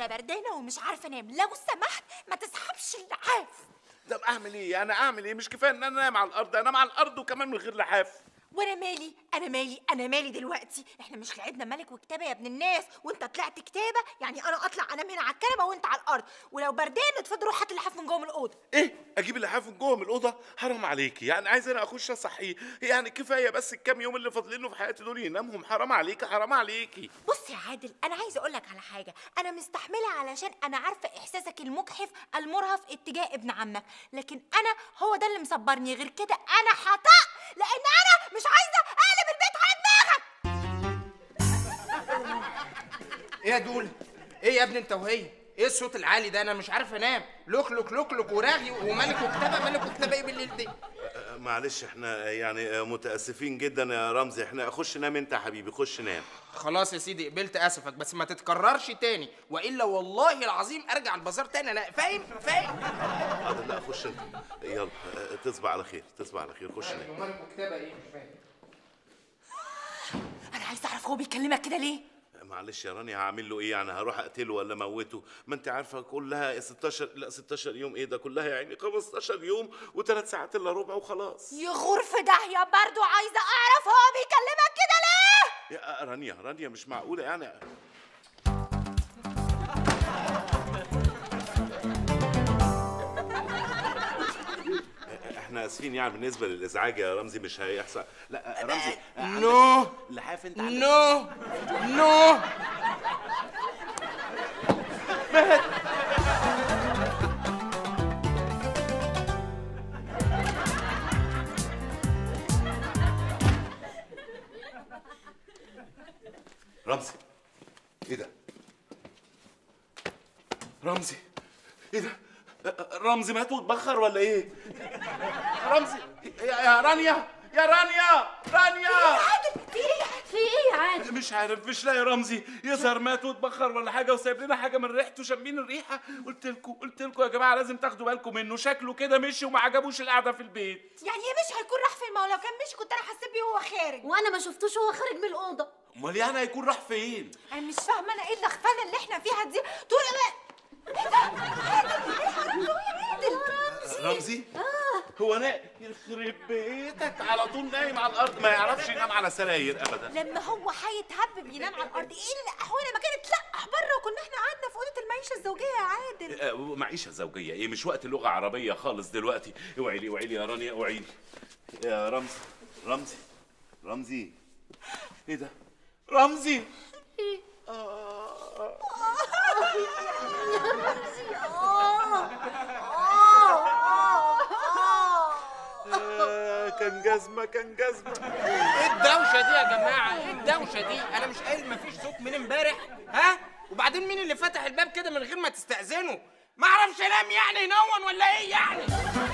انا بردانه ومش عارفه انام لو سمحت ما تسحبش اللحاف طب اعمل ايه انا اعمل ايه مش كفايه ان انا انام على الارض انام على الارض وكمان من غير لحاف وانا مالي انا مالي انا مالي دلوقتي احنا مش لعبنا ملك وكتابه يا ابن الناس وانت طلعت كتابه يعني انا اطلع انام هنا على الكنبه وانت على الارض ولو بردان اتفضل روح هات اللحاف من جوه من الاوضه ايه اجيب اللحاف من جوه من الاوضه حرام عليكي يعني عايز انا اخش اصحيه يعني كفايه بس الكام يوم اللي فاضلين له في حياتي دول ينامهم حرام عليكي حرام عليكي بص يا عادل انا عايزه اقول لك على حاجه انا مستحمله علشان انا عارفه احساسك المجحف المرهف اتجاه ابن عمك لكن انا هو ده اللي مصبرني غير كده انا هطق لان انا مش عايزه اقلب البيت على دماغك ايه يا دول ايه يا ابني انت وهي ايه الصوت العالي ده انا مش عارف انام لوك لوك لوك لوك وراغي وملك وكتابه ملك وكتابه ايه بالليل دي أه، معلش احنا يعني أه، متاسفين جدا يا رمزي احنا خش نام انت يا حبيبي خش نام خلاص يا سيدي قبلت اسفك بس ما تتكررش تاني والا والله العظيم ارجع البازار تاني انا فاهم فاهم حاضر لا خش انت يلا أه، تصبح على خير تصبح على خير خش نام وملك وكتابه ايه مش فاهم انا عايزه اعرف هو بيكلمك كده ليه معلش يا رانيا هعمل له ايه يعني هروح اقتله ولا اموته ما انت عارفه كلها 16 لا 16 يوم ايه ده كلها يعني 15 يوم وثلاث ساعات الا ربع وخلاص يغور في داهيه برضو عايزه اعرف هو بيكلمك كده ليه يا رانيا رانيا مش معقوله يعني احنا اسفين يعني بالنسبه للازعاج يا رمزي مش هيحصل لا رمزي نو لحاف انت عندك- نو نو رمزي ايه ده رمزي ايه ده رمزي مات واتبخر ولا ايه رمزي يا يا رانيا يا رانيا رانيا عادل في ايه في ايه يا عادل مش عارف مش لاقي رمزي يظهر مات واتبخر ولا حاجه وسايب لنا حاجه من ريحته شامين الريحه قلت لكم قلت لكم يا جماعه لازم تاخدوا بالكم منه شكله كده مشي وما عجبوش القعده في البيت يعني ايه مش هيكون راح فين ما هو لو كان مش كنت انا حسيت بيه وهو خارج وانا ما شفتوش وهو خارج من الاوضه امال يعني هيكون راح فين انا مش فاهمه انا ايه اللخفانه اللي احنا فيها دي طول ما ايه ده عادل ايه الحرام ده يا عادل رمزي هو انا يخرب بيتك على طول نايم على الارض ما يعرفش ينام على سراير ابدا لما هو هيتهبب ينام على الارض ايه اللي احوانا ما كانت تلقح بره وكنا احنا قعدنا في اوضه المعيشه الزوجيه يا عادل آه، معيشه زوجيه ايه مش وقت لغه عربيه خالص دلوقتي اوعي لي اوعي لي يا رانيا اوعي لي يا رمزي رمزي رمزي ايه ده رمزي آه، كان جزمه كان جزمه ايه الدوشه دي يا جماعه ايه الدوشه دي انا مش قايل مفيش صوت من امبارح ها وبعدين مين اللي فتح الباب كده من غير ما تستأذنه ما اعرفش انام يعني ينون ولا ايه يعني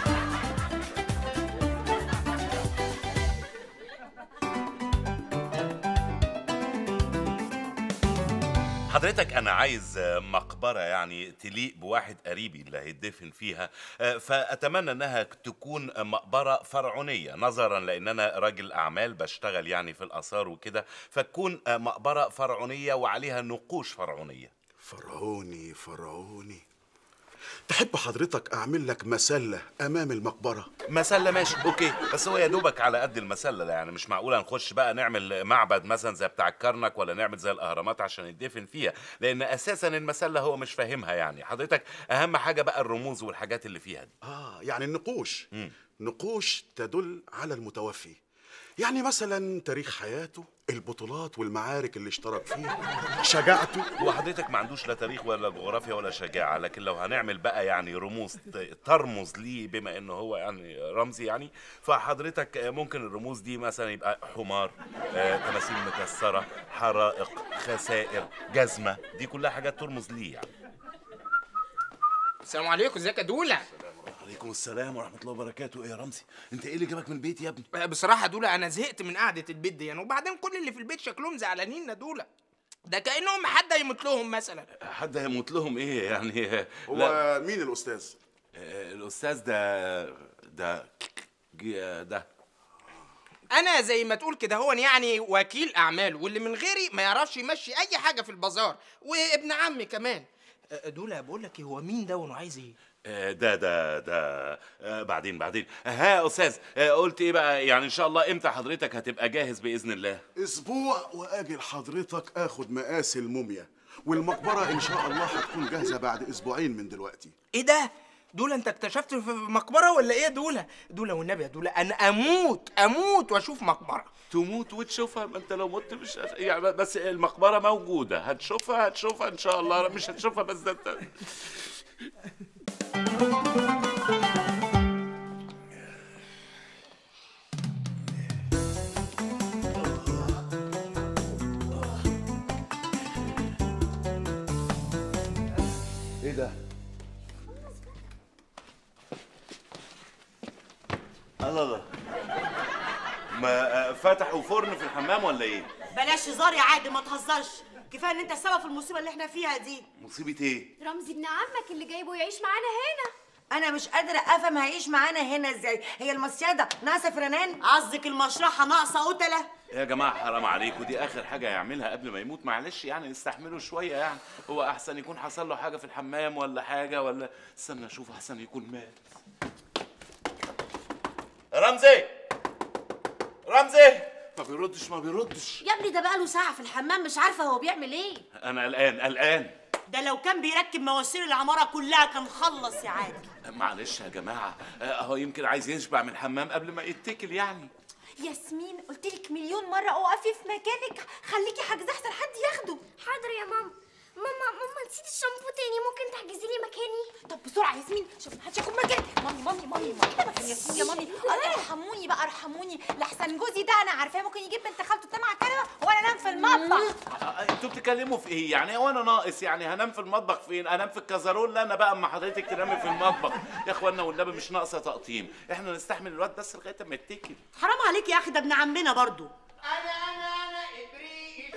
حضرتك انا عايز آه، مقبره يعني تليق بواحد قريبي اللي هيدفن فيها آه، فاتمنى انها تكون مقبره فرعونيه نظرا لان انا راجل اعمال بشتغل يعني في الاثار وكده فتكون آه، مقبره فرعونيه وعليها نقوش فرعونيه فرعوني فرعوني تحب حضرتك اعمل لك مسله امام المقبره مسله ماشي اوكي بس هو يا دوبك على قد المسله ده يعني مش معقوله نخش بقى نعمل معبد مثلا زي بتاع الكرنك ولا نعمل زي الاهرامات عشان يدفن فيها لان اساسا المسله هو مش فاهمها يعني حضرتك اهم حاجه بقى الرموز والحاجات اللي فيها دي اه يعني النقوش نقوش تدل على المتوفي يعني مثلا تاريخ حياته البطولات والمعارك اللي اشترك فيها شجاعته هو حضرتك ما عندوش لا تاريخ ولا جغرافيا ولا شجاعه لكن لو هنعمل بقى يعني رموز ت- ترمز ليه بما انه هو يعني رمزي يعني فحضرتك ممكن الرموز دي مثلا يبقى حمار آه، تماثيل مكسره حرائق خسائر جزمه دي كلها حاجات ترمز ليه يعني السلام عليكم ازيك يا دوله عليكم السلام ورحمه الله وبركاته ايه يا رمزي انت ايه اللي جابك من البيت يا ابني بصراحه دوله انا زهقت من قعده البيت دي يعني وبعدين كل اللي في البيت شكلهم زعلانين يا دوله ده كانهم حد هيموت لهم مثلا حد هيموت لهم ايه يعني هو لا مين الاستاذ آه، الاستاذ ده ده ج- ده انا زي ما تقول كده هو يعني وكيل اعمال واللي من غيري ما يعرفش يمشي اي حاجه في البازار وابن عمي كمان آه، دولا بقول لك إيه، هو مين ده وعايز ايه آه، ده ده ده آه، بعدين بعدين ها يا استاذ آه، قلت ايه بقى يعني ان شاء الله امتى حضرتك هتبقى جاهز باذن الله اسبوع واجي لحضرتك اخد مقاس الموميا والمقبره ان شاء الله هتكون جاهزه بعد اسبوعين من دلوقتي ايه ده دولا انت اكتشفت في مقبره ولا ايه يا دولا دولا والنبي يا دولا انا اموت اموت واشوف مقبره تموت وتشوفها ما انت لو مت مش هت- يعني بس المقبره موجوده هتشوفها هتشوفها ان شاء الله مش هتشوفها بس ده انت ايه ده؟ الله الله ما آه، فتحوا فرن في الحمام ولا ايه؟ بلاش هزار يا عادل ما تهزرش كفايه ان انت السبب في المصيبه اللي احنا فيها دي مصيبة ايه؟ رمزي ابن عمك اللي جايبه يعيش معانا هنا انا مش قادره افهم هيعيش معانا هنا ازاي هي المصيده ناقصه فرنان قصدك المشرحه ناقصه قتله يا جماعة حرام عليكم دي آخر حاجة يعملها قبل ما يموت معلش يعني نستحمله شوية يعني هو أحسن يكون حصل له حاجة في الحمام ولا حاجة ولا استنى أشوف أحسن يكون مات رمزي رمزي ما بيردش ما بيردش يا ابني ده بقاله ساعة في الحمام مش عارفة هو بيعمل ايه أنا قلقان قلقان ده لو كان بيركب مواسير العماره كلها كان خلص يا عادل معلش يا جماعة أهو يمكن عايز يشبع من الحمام قبل ما يتكل يعني ياسمين قلت لك مليون مره اقفي في مكانك خليكي حاجزه احسن حد ياخده حاضر يا ماما ماما ماما نسيت الشامبو تاني ممكن تحجزي لي مكاني طب بسرعه ياسمين شوف محدش ياخد مكاني مامي مامي مامي مامي مكان ياسمين يا مامي آه، ارحموني بقى ارحموني لحسن جوزي ده انا عارفاه ممكن يجيب بنت خالته تنام على الكنبه وانا انام في المطبخ آه، انتوا بتتكلموا في ايه يعني هو انا ناقص يعني هنام في المطبخ فين انام في الكازارول لا انا بقى اما حضرتك تنامي في المطبخ يا اخوانا والنبي مش ناقصه تقطيم احنا نستحمل الواد بس لغايه اما يتكل حرام عليك يا اخي ده ابن عمنا برضو انا انا انا ابريق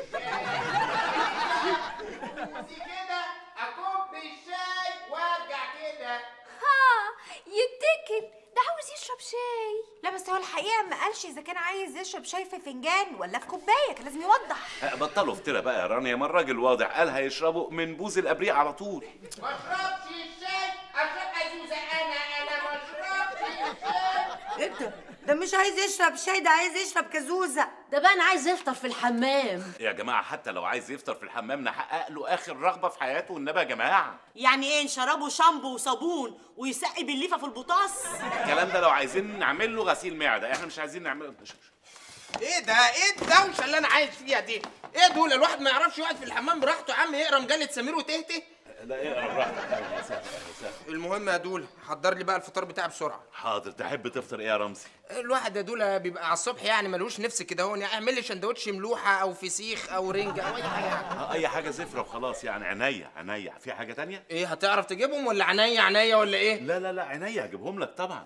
الشاي كده اكب الشاي وارجع كده ها يتكل ده عاوز يشرب شاي لا بس هو الحقيقه ما قالش اذا كان عايز يشرب شاي في فنجان ولا في كوبايه كان لازم يوضح آه، بطلوا افترا بقى يا رانيا ما الراجل واضح قال هيشربوا من بوز الابريق على طول ما اشربش الشاي اشرب ازوزه انا انا ما اشربش الشاي انت ده مش عايز يشرب شاي ده عايز يشرب كازوزه ده بقى انا عايز يفطر في الحمام يا جماعه حتى لو عايز يفطر في الحمام نحقق له اخر رغبه في حياته والنبي يا جماعه يعني ايه نشربه شامبو وصابون ويسقي بالليفه في البطاس الكلام ده لو عايزين نعمل له غسيل معده احنا مش عايزين نعمل ايه ده ايه الدوشه اللي انا عايش فيها دي ايه دول الواحد ما يعرفش يقعد في الحمام براحته يا عم يقرا مجله سمير وتهته لا اقرا براحتك أهلا وسهلا، أهلا وسهلا. المهم يا دول حضر لي بقى الفطار بتاعي بسرعه حاضر تحب تفطر ايه يا رمزي الواحد يا دول بيبقى على الصبح يعني ملوش نفس كده هو يعني اعمل لي سندوتش ملوحه او فسيخ او رنجه او اي حاجه يعني. آه، اي حاجه زفره وخلاص يعني عينيا عينيا في حاجه تانية ايه هتعرف تجيبهم ولا عينيا عينيا ولا ايه لا لا لا عينيا هجيبهم لك طبعا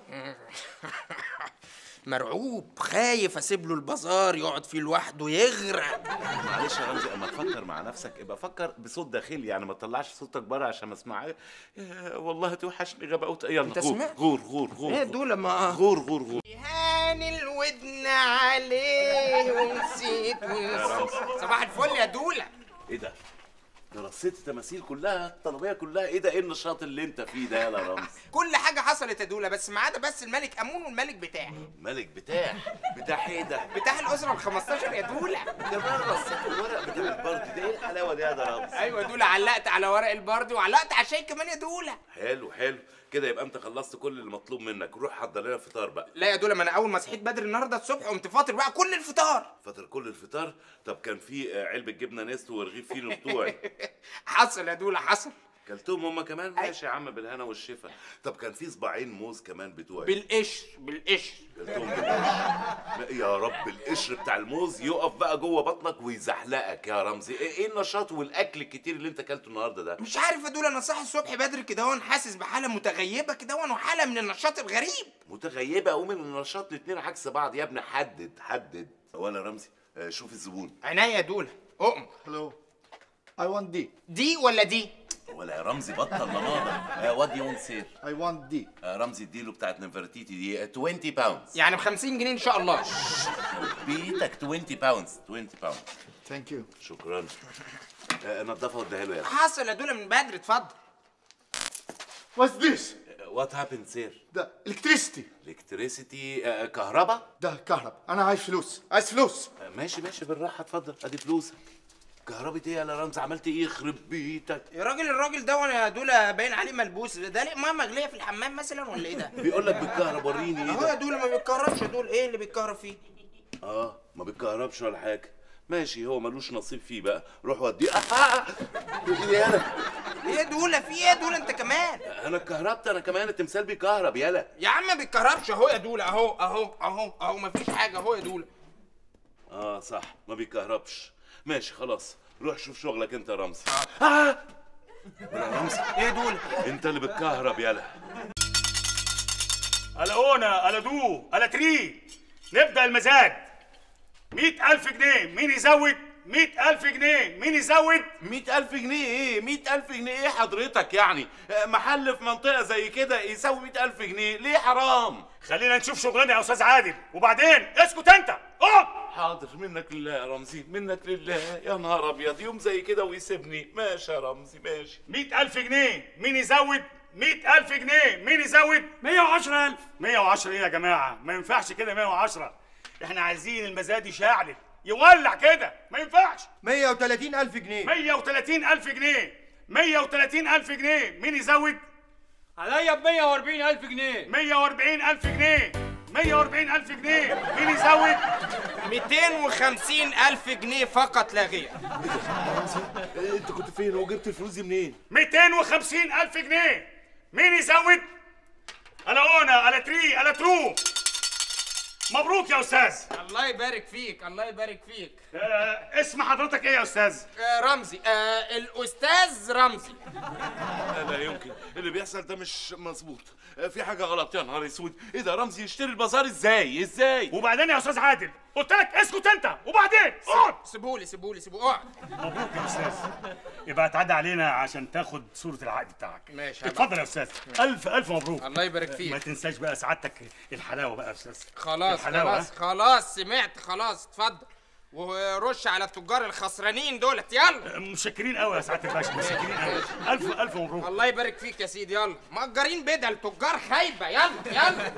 مرعوب خايف اسيب له البازار يقعد فيه لوحده يغرق معلش يا رمزي اما تفكر مع نفسك ابقى فكر بصوت داخلي يعني ما تطلعش صوتك بره عشان ما اسمعك يا والله توحشني غباوت يلا أنت غور سمعت؟ غور غور غور ايه غور. دول ما غور غور غور هان الودن عليه ونسيت ونسيت صباح الفل يا دولة ايه ده؟ ده رصيت التماثيل كلها الطلبيه كلها ايه ده ايه النشاط اللي انت فيه ده يا رمزي كل حاجة حصلت يا دولة بس ما عدا بس الملك أمون والملك بتاعي ملك بتاع بتاع ايه ده؟ بتاع الأسرة ال 15 يا دولة كمان رصيت الورق بتاع البارتي ده ايه الحلاوه دي يا ده رمزي؟ أيوة يا دولة علقت على ورق البردي وعلقت على الشاي كمان يا دولة حلو حلو كده يبقى انت خلصت كل المطلوب منك روح حضر لنا فطار بقى لا يا دولة ما أنا أول ما صحيت بدري النهاردة الصبح قمت فاطر بقى كل الفطار فطر كل الفطار طب كان في آه، علبه جبنه نستو ورغيف فينو بتوعي حصل يا دولة حصل كلتهم هما كمان ماشي يا عم بالهنا والشفا طب كان في صباعين موز كمان بتوعي بالقشر بالقشر كلتهم بالقشر لا يا رب القشر بتاع الموز يقف بقى جوه بطنك ويزحلقك يا رمزي ايه إيه النشاط والاكل الكتير اللي انت اكلته النهارده ده مش عارف يا دولة أنا صاحي الصبح بدري كده هون حاسس بحالة متغيبة كده هون وحالة من النشاط الغريب متغيبه قوي من النشاط الاتنين عكس بعض يا ابني حدد حدد ولا رمزي آه، شوف الزبون عينيا يا دولة أؤمر Hello. I want D. دي ولا دي؟ ولا يا رمزي بطل لماضة وات يو سير I want D. رمزي اديله بتاعت نفرتيتي دي 20 باوندز يعني ب 50 جنيه إن شاء الله بيتك 20 باوندز 20 باوندز Thank you. شكرا آه، نضفها واديها له يلا حصل يا دوله من بدري اتفضل What's this? وات هابند سير ده electricity الكتريسيتي كهرباء ده كهرب انا عايز فلوس عايز فلوس آه، ماشي ماشي بالراحه اتفضل ادي فلوسك كهرباء ايه يا رمز عملت ايه يخرب بيتك يا راجل الراجل ده وانا يا دوله باين عليه ملبوس ده ليه ميه مغليه في الحمام مثلا ولا ايه ده؟ بيقول لك بالكهرباء وريني ايه اهو يا ده دوله ما بيتكهربش يا دوله ايه اللي بيتكهرب فيه؟ اه ما بيتكهربش ولا حاجه ماشي هو ملوش نصيب فيه بقى روح وديه آه آه. يالا ايه يا دوله في ايه يا دوله انت كمان؟ انا اتكهربت انا كمان التمثال بيكهرب يالا يا عم ما بيتكهربش اهو يا دوله اهو اهو اهو اهو مفيش حاجه اهو يا دوله اه صح ما بيكهربش ماشي خلاص روح شوف شغلك انت يا رمزي آه. ولا رمزي ايه يا دوله؟ انت اللي بتكهرب يالا على اونا على دو على تري نبدا المزاد مئة ألف جنيه مين يزود مئة ألف جنيه مين يزود مئة ألف جنيه ايه مئة ألف جنيه ايه حضرتك يعني آه، محل في منطقة زي كده يساوي مئة ألف جنيه ليه حرام خلينا نشوف شغلنا يا أستاذ عادل وبعدين اسكت أنت اقعد حاضر منك لله يا رمزي منك لله يا نهار ابيض يوم زي كده ويسيبني ماشي يا رمزي ماشي مئة ألف جنيه مين يزود مئة ألف جنيه مين يزود مية وعشرة ألف مية وعشرة إيه يا جماعة ما ينفعش كده مية وعشرة إحنا عايزين المزاد يشعلل يولع كده ما ينفعش 130 ألف جنيه مية وتلاتين ألف جنيه مية وتلاتين ألف جنيه مين يزود عليا ب 140 ألف جنيه مية وأربعين ألف جنيه مية وأربعين ألف جنيه مين يزود 250 ألف جنيه فقط لا غير إيه، انت كنت فين وجبت الفلوس دي منين ميتين وخمسين ألف جنيه مين يزود على أونا على تري على ترو مبروك يا أستاذ الله يبارك فيك الله يبارك فيك آه اسم حضرتك إيه يا أستاذ آه رمزي آه الأستاذ رمزي لا لا يمكن اللي بيحصل ده مش مظبوط آه، في حاجة غلط يا نهار اسود ايه ده رمزي يشتري البازار ازاي ازاي وبعدين يا أستاذ عادل قلت لك اسكت أنت وبعدين اقعد سيبولي سيبولي سيبولي اقعد مبروك يا أستاذ يبقى تعدي علينا عشان تاخد صورة العقد بتاعك ماشي. اتفضل يا أستاذ ألف ألف مبروك الله يبارك فيك. ما تنساش بقى سعادتك الحلاوة بقى يا أستاذ خلاص الحلاوة، خلاص خلاص سمعت خلاص اتفضل ورش على التجار الخسرانين دولت يلا مشكرين قوي يا سعاده الباشا مشكرين قوي الف الف مبروك الله يبارك فيك يا سيدي يلا مأجرين بدل تجار خايبه يلا يلا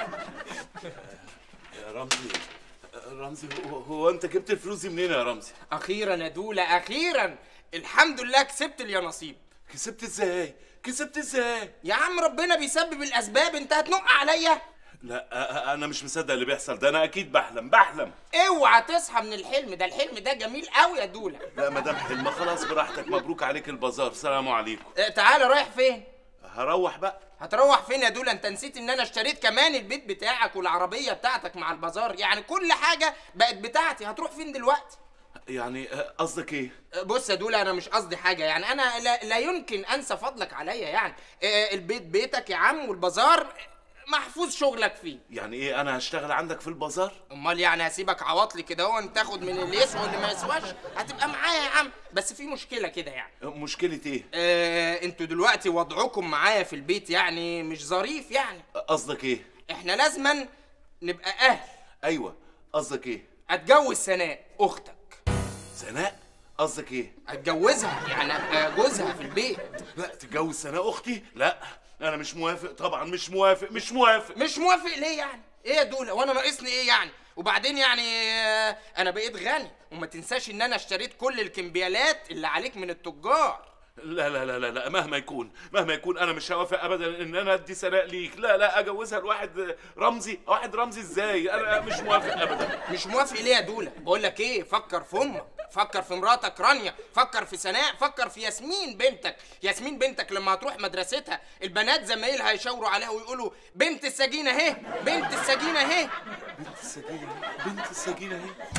يا رمزي آه، رمزي هو, هو انت جبت الفلوس دي منين يا رمزي اخيرا يا دوله اخيرا الحمد لله كسبت اليانصيب كسبت ازاي كسبت ازاي يا عم ربنا بيسبب الاسباب انت هتنق عليا لا آه، آه، انا مش مصدق اللي بيحصل ده انا اكيد بحلم بحلم اوعى تصحى من الحلم ده الحلم ده جميل قوي يا دوله لا مدام حلمة خلاص براحتك مبروك عليك البازار سلام عليكم اه تعالى رايح فين هروح بقى هتروح فين يا دوله انت نسيت ان انا اشتريت كمان البيت بتاعك والعربيه بتاعتك مع البازار يعني كل حاجه بقت بتاعتي هتروح فين دلوقتي يعني آه، قصدك ايه اه بص يا دوله انا مش قصدي حاجه يعني انا لا, لا يمكن انسى فضلك عليا يعني اه البيت بيتك يا عم والبازار محفوظ شغلك فيه يعني ايه انا هشتغل عندك في البازار امال يعني هسيبك عواطلي كده هو انت تاخد من اللي يسوى واللي ما يسواش هتبقى معايا يا عم بس في مشكله كده يعني آه، مشكلة ايه اه انتوا دلوقتي وضعكم معايا في البيت يعني مش ظريف يعني آه، قصدك ايه احنا لازما نبقى اهل ايوه قصدك ايه اتجوز سناء اختك سناء قصدك ايه اتجوزها يعني ابقى جوزها في البيت لا تتجوز سناء اختي لا انا مش موافق طبعا مش موافق مش موافق مش موافق ليه يعني ايه يا دوله وانا ناقصني ايه يعني وبعدين يعني آه، انا بقيت غني وما تنساش ان انا اشتريت كل الكمبيالات اللي عليك من التجار لا لا لا لا لا مهما يكون مهما يكون انا مش هوافق ابدا ان انا ادي سناء ليك لا لا اجوزها لواحد رمزي واحد رمزي ازاي انا مش موافق ابدا مش موافق ليه يا دوله بقول لك ايه فكر في امك فكر في مراتك رانيا فكر في سناء فكر في ياسمين بنتك ياسمين بنتك لما هتروح مدرستها البنات زمايلها يشاوروا عليها ويقولوا بنت السجينه اهي بنت السجينه اهي بنت السجينه بنت السجينه اهي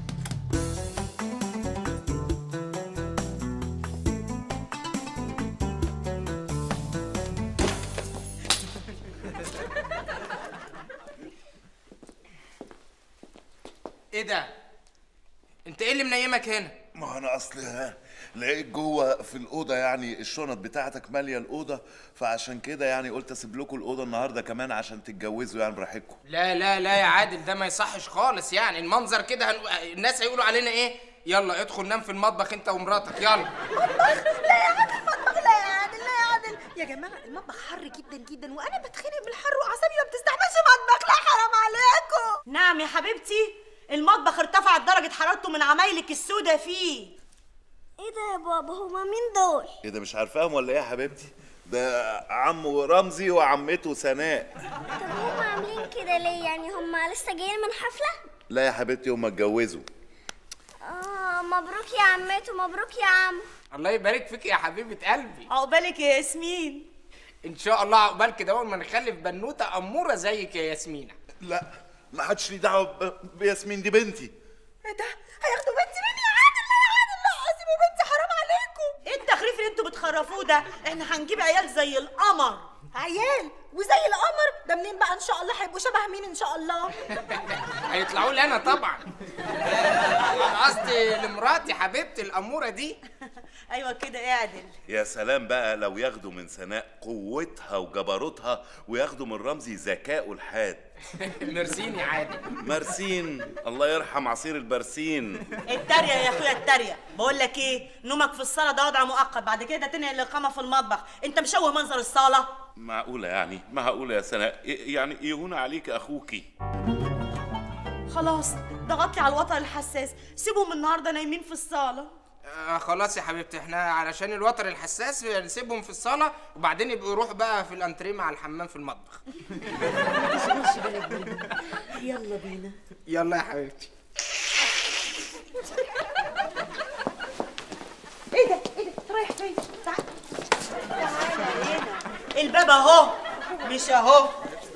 ايه ده انت ايه اللي منيمك هنا ما انا اصل ها لقيت جوه في الاوضه يعني الشنط بتاعتك ماليه الاوضه فعشان كده يعني قلت اسيب لكم الاوضه النهارده كمان عشان تتجوزوا يعني براحتكم لا لا لا يا عادل ده ما يصحش خالص يعني المنظر كده هن... الناس هيقولوا علينا ايه يلا ادخل نام في المطبخ انت ومراتك يلا لا يا عادل المطبخ لا يا عادل لا يا عادل يا جماعه المطبخ حر جدا جدا وانا بتخنق من الحر واعصابي ما بتستحملش مطبخ لا حرام عليكم نعم يا حبيبتي المطبخ ارتفعت درجة حرارته من عمايلك السودة فيه ايه ده يا بابا هما مين دول ايه ده مش عارفاهم ولا ايه يا حبيبتي ده عمو رمزي وعمته سناء طب هما عاملين كده ليه يعني هما لسه جايين من حفله لا يا حبيبتي هما اتجوزوا اه مبروك يا عمته مبروك يا عم الله يبارك فيك يا حبيبه قلبي عقبالك يا ياسمين ان شاء الله عقبال كده اول ما نخلف بنوته اموره زيك يا ياسمينه لا ما حدش ليه دعوه ب- بياسمين دي بنتي ايه ده هياخدوا بنتي مني يا عادل لا يا عادل لا سيبوا بنتي حرام عليكم ايه التخريف اللي انتوا بتخرفوه ده احنا هنجيب عيال زي القمر عيال وزي القمر ده منين بقى ان شاء الله هيبقوا شبه مين ان شاء الله هيطلعوا لي انا طبعا أنا قصدي لمراتي حبيبتي الاموره دي ايوه كده اعدل يا سلام بقى لو ياخدوا من سناء قوتها وجبروتها وياخدوا من رمزي ذكائه الحاد ميرسين يا عادل مرسين الله يرحم عصير البرسين التريق يا اخويا التريق بقول لك ايه نومك في الصاله ده وضع مؤقت بعد كده تنقل الاقامه في المطبخ انت مشوه منظر الصاله معقولة يعني معقولة يا سناء ي- يعني يهون عليك أخوكي خلاص ضغطلي على الوتر الحساس سيبهم النهارده نايمين في الصاله آه خلاص يا حبيبتي احنا علشان الوتر الحساس نسيبهم في الصاله وبعدين يبقوا يروحوا بقى في الانتريه مع الحمام في المطبخ يلا بينا يلا يا حبيبتي ايه ده ايه ده رايح فين تعال الباب اهو مش اهو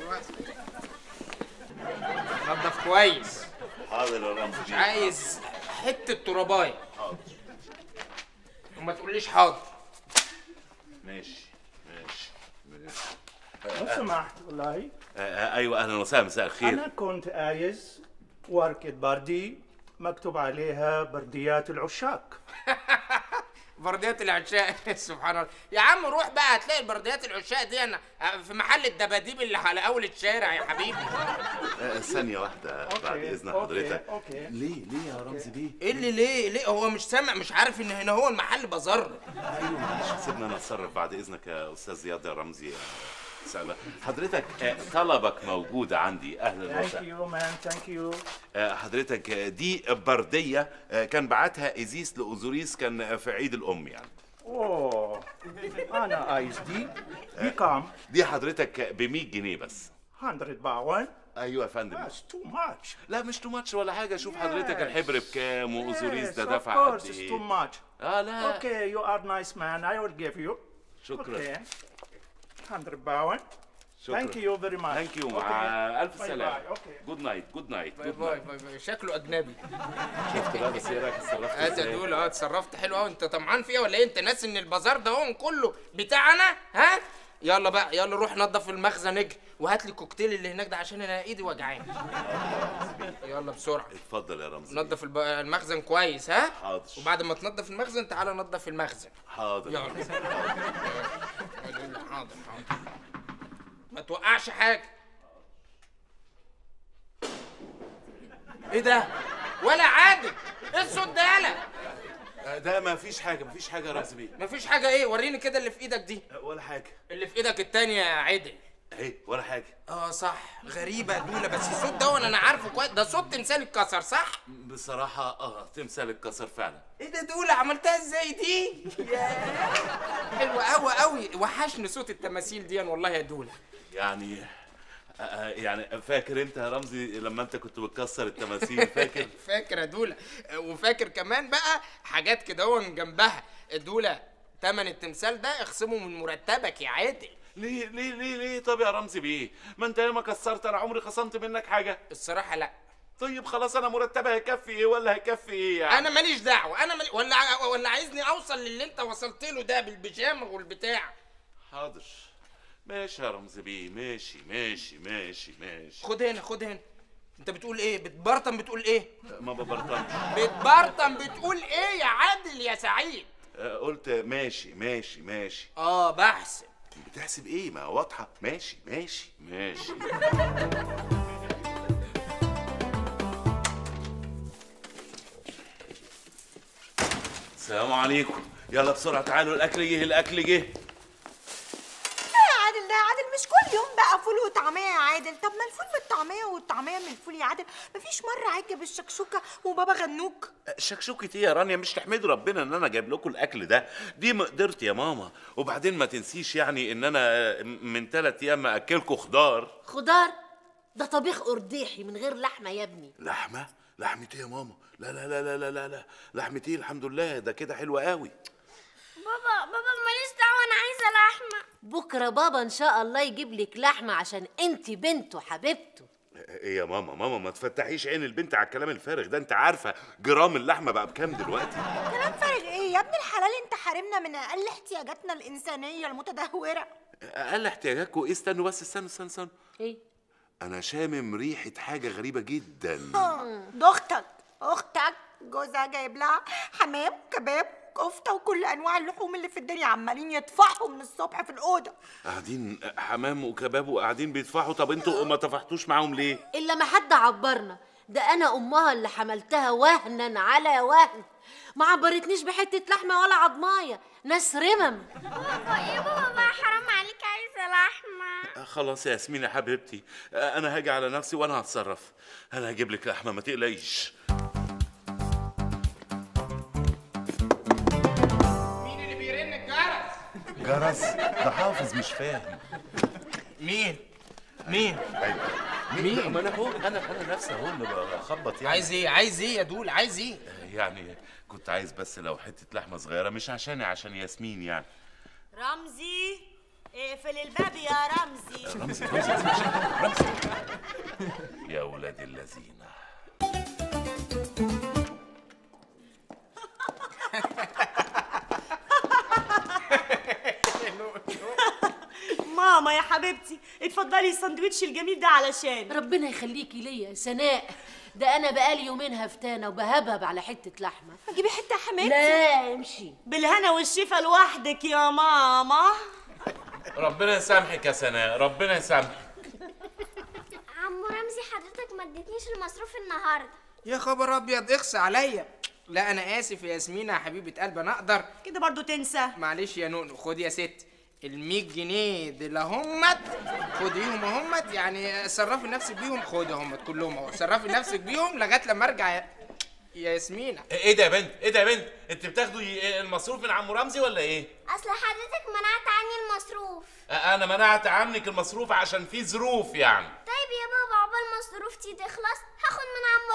نضف كويس حاضر يا رمزي مش عايز حته ترابايه وما تقوليش حاضر ماشي ماشي ماشي لو سمحت والله آه، آه، أيوة أهلا وسهلا مساء الخير أنا كنت عايز ورقة بردي مكتوب عليها برديات العشاق برديات العشاء سبحان الله يا عم روح بقى هتلاقي البرديات العشاء دي انا في محل الدباديب اللي على اول الشارع يا حبيبي آه، ثانية واحدة بعد إذن أوكي، حضرتك أوكي. ليه ليه يا رمزي بيه؟ ايه اللي ليه ليه هو مش سامع مش عارف ان هنا هو المحل بازار ايوه معلش سيبنا انا اتصرف بعد اذنك يا استاذ زياد يا رمزي يا سلام حضرتك آه، طلبك موجود عندي اهلا ثانك وسهلا يو مان ثانك يو آه، حضرتك آه، دي برديه آه، كان بعتها ايزيس لاوزوريس كان آه، في عيد الام يعني اوه انا عايز دي بكام؟ دي حضرتك ب 100 جنيه بس 100 باون ايوه يا فندم That's too much. لا مش تو ماتش ولا حاجه شوف حضرتك Yes. الحبر بكام واوزوريس ده Yes, دفع of قد course, it's ايه too much. اه لا Okay, you are nice man. I will give you. شكرا Okay. 100 باون. شكرا Thank you very much. ثانك يو Okay. مع الف Bye سلامه bye. Okay. جود نايت جود نايت باي باي باي باي شكله اجنبي شفت بقى بس ايه رايك اتصرفت هات ازاي؟ دول اه اتصرفت حلو قوي انت طمعان فيها ولا ايه انت ناسي ان البازار ده هو كله بتاعنا ها يلا بقى يلا روح نظف المخزن اجي وهات لي الكوكتيل اللي هناك ده عشان انا ايدي وجعاني يلا بسرعه اتفضل يا رمزي نظف الب- المخزن كويس ها حاضر وبعد ما تنظف المخزن تعالى نظف المخزن حاضر يلا حاضر حاضر ما توقعش حاجه ايه ده ولا عادل ايه الصوت ده يالا آه، ده ما فيش حاجه ما فيش حاجه يا رمزي بيه مفيش حاجه ايه وريني كده اللي في ايدك دي آه، ولا حاجه اللي في ايدك التانية يا عدل اهي ولا حاجه اه صح غريبة دولة بس الصوت ده انا عارفه كويس ده صوت تمثال اتكسر صح؟ بصراحه اه تمثال اتكسر فعلا ايه ده دولة عملتها ازاي دي؟ يا حلوة قوي قوي وحشني صوت التماثيل دي والله يا دولة يعني آه، آه، يعني فاكر انت يا رمزي لما انت كنت بتكسر التماثيل فاكر فاكر يا دولة وفاكر كمان بقى حاجات كده هو جنبها دولة تمن التمثال ده اخصمه من مرتبك يا عادل ليه ليه ليه ليه طب يا رمزي بيه ما انت ياما كسرت انا عمري خصمت منك حاجه الصراحة لا طيب خلاص انا مرتبها هيكفي ايه ولا هيكفي ايه يعني انا ماليش دعوة انا مالي... ولا ولا عايزني اوصل للي انت وصلت له ده بالبيجامة والبتاع حاضر ماشي يا رمزي بيه ماشي ماشي ماشي ماشي خد هنا خد هنا انت بتقول ايه بتبرطم بتقول ايه ما ببرطمش بتبرطم بتقول ايه يا عادل يا سعيد آه، قلت ماشي ماشي ماشي اه بحسب بتحسب ايه ما واضحه ماشي ماشي ماشي السلام عليكم يلا بسرعه تعالوا الاكل جه الاكل جه يا عادل ده يا عادل مش كل يوم بقى فول وطعميه يا عادل طب ما الفول من الطعميه والطعميه من الفول يا عادل مفيش مره عجب الشكشوكه وبابا غنوج شكشوكة ايه يا رانيا مش تحمدوا ربنا ان انا جايب لكم الاكل ده دي مقدرتي يا ماما وبعدين ما تنسيش يعني ان انا من ثلاث ايام اكلكم خضار خضار ده طبيخ قرديحي من غير لحمه يا ابني لحمه لحمه ايه يا ماما لا لا لا لا لا لا, لا. لحمه ايه الحمد لله ده كده حلو قوي بابا بابا ماليش دعوه انا عايزه لحمه بكره بابا ان شاء الله يجيب لك لحمه عشان انت بنته حبيبته ايه يا ماما ماما ما تفتحيش عين البنت على الكلام الفارغ ده انت عارفه جرام اللحمه بقى بكام دلوقتي كلام فارغ ايه يا ابن الحلال انت حارمنا من اقل احتياجاتنا الانسانيه المتدهوره اقل احتياجاتكم ايه استنوا بس استنوا استنوا استنوا ايه انا شامم ريحه حاجه غريبه جدا ده اختك اختك جوزها جايب لها حمام كباب كفته وكل انواع اللحوم اللي في الدنيا عمالين يطفحوا من الصبح في الاوضه قاعدين حمام وكباب وقاعدين بيدفعوا طب انتوا ما طفحتوش معاهم ليه الا ما حد عبرنا ده انا امها اللي حملتها وهنا على وهن ما عبرتنيش بحته لحمه ولا عضمايه ناس رمم بابا ايه بابا بقى حرام عليك عايزه لحمه آه، خلاص يا ياسمين يا حبيبتي آه، انا هاجي على نفسي وانا هتصرف انا هجيب لك لحمه ما تقلقيش مين اللي بيرن الجرس جرس ده حافظ مش فاهم مين مين مين ما انا هو انا انا نفسي اهو اللي بخبط يعني عايز ايه عايز ايه يا دول عايز ايه يعني كنت عايز بس لو حته لحمه صغيره مش عشاني عشان ياسمين يعني رمزي اقفل الباب يا رمزي رمزي رمزي رمزي رمزي يا ولاد الذين ماما يا حبيبتي اتفضلي الساندوتش الجميل ده علشان ربنا يخليكي ليا يا سناء ده انا بقالي يومين هفتانه وبهبهب على حته لحمه اجيبي حته يا حماتي لا امشي بالهنا والشفا لوحدك يا ماما ربنا يسامحك يا سناء ربنا يسامحك عمو رمزي حضرتك ما اديتنيش المصروف النهارده يا خبر ابيض اخص عليا لا انا اسف يا ياسمينة يا حبيبه قلب انا اقدر كده برضو تنسى معلش يا نونو خد يا ست ال 100 جنيه دول همت خديهم همت يعني صرفي نفسك بيهم خدي همت كلهم اهو صرفي نفسك بيهم لغايه لما ارجع يا يا ياسمينة ايه ده يا بنت ايه ده يا بنت انت بتاخدوا المصروف من عم رمزي ولا ايه اصل حضرتك منعت عني المصروف انا منعت عنك المصروف عشان في ظروف يعني طيب يا بابا عقبال مصروفتي تخلص هاخد من عمو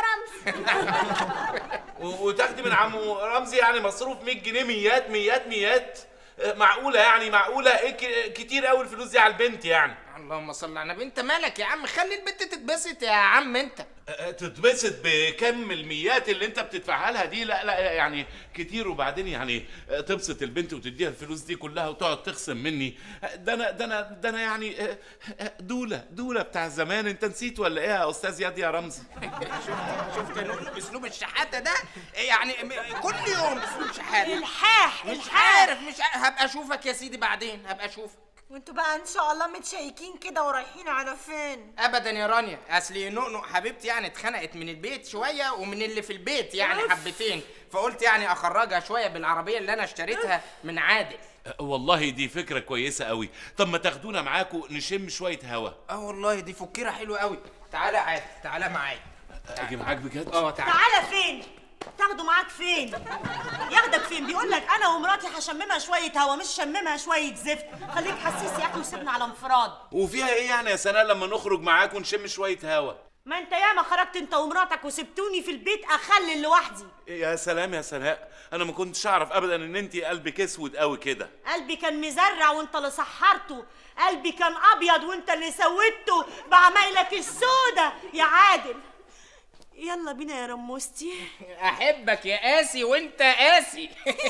رمزي و- وتاخدي من عم رمزي يعني مصروف 100 جنيه ميات ميات ميات آه، معقوله يعني معقوله ايه ك- كتير قوي الفلوس دي على البنت يعني اللهم صل على النبي انت مالك يا عم خلي البنت تتبسط يا عم انت آه، تتبسط بكم الميات اللي انت بتدفعها لها دي لا لا يعني كتير وبعدين يعني آه، تبسط البنت وتديها الفلوس دي كلها وتقعد تخصم مني آه، ده انا ده انا ده انا يعني آه، آه، دوله دوله بتاع زمان انت نسيت ولا ايه يا استاذ ياد يا رمزي شفت يا نونو اسلوب الشحاته ده يعني م- كل يوم اسلوب شحاته الحاح مش الحاح عارف مش عارف هبقى اشوفك يا سيدي بعدين هبقى اشوفك وانتوا بقى ان شاء الله متشيكين كده ورايحين على فين ابدا يا رانيا اصل نؤنؤ حبيبتي يعني اتخنقت من البيت شويه ومن اللي في البيت يعني حبتين فقلت يعني اخرجها شويه بالعربيه اللي انا اشتريتها من عادل آه، والله دي فكره كويسه قوي طب ما تاخدونا معاكم نشم شويه هوا اه والله دي فكيره حلوه قوي تعالى عادل تعالى معايا اجي معاك بجد اه تعالى تعالى فين تاخده معاك فين ياخدك فين بيقول لك انا ومراتي هشممها شويه هوا مش شممها شويه زفت خليك حسيس يا اخي وسيبنا على انفراد وفيها ايه يعني يا سناء لما نخرج معاك ونشم شويه هوا ما انت ياما خرجت انت ومراتك وسبتوني في البيت اخلل لوحدي يا سلام يا سناء انا ما كنتش اعرف ابدا ان انت قلبك اسود قوي كده قلبي كان مزرع وانت اللي سحرته قلبي كان ابيض وانت اللي سودته بعمايلك السودة يا عادل يلا بينا يا رموستي احبك يا قاسي وانت قاسي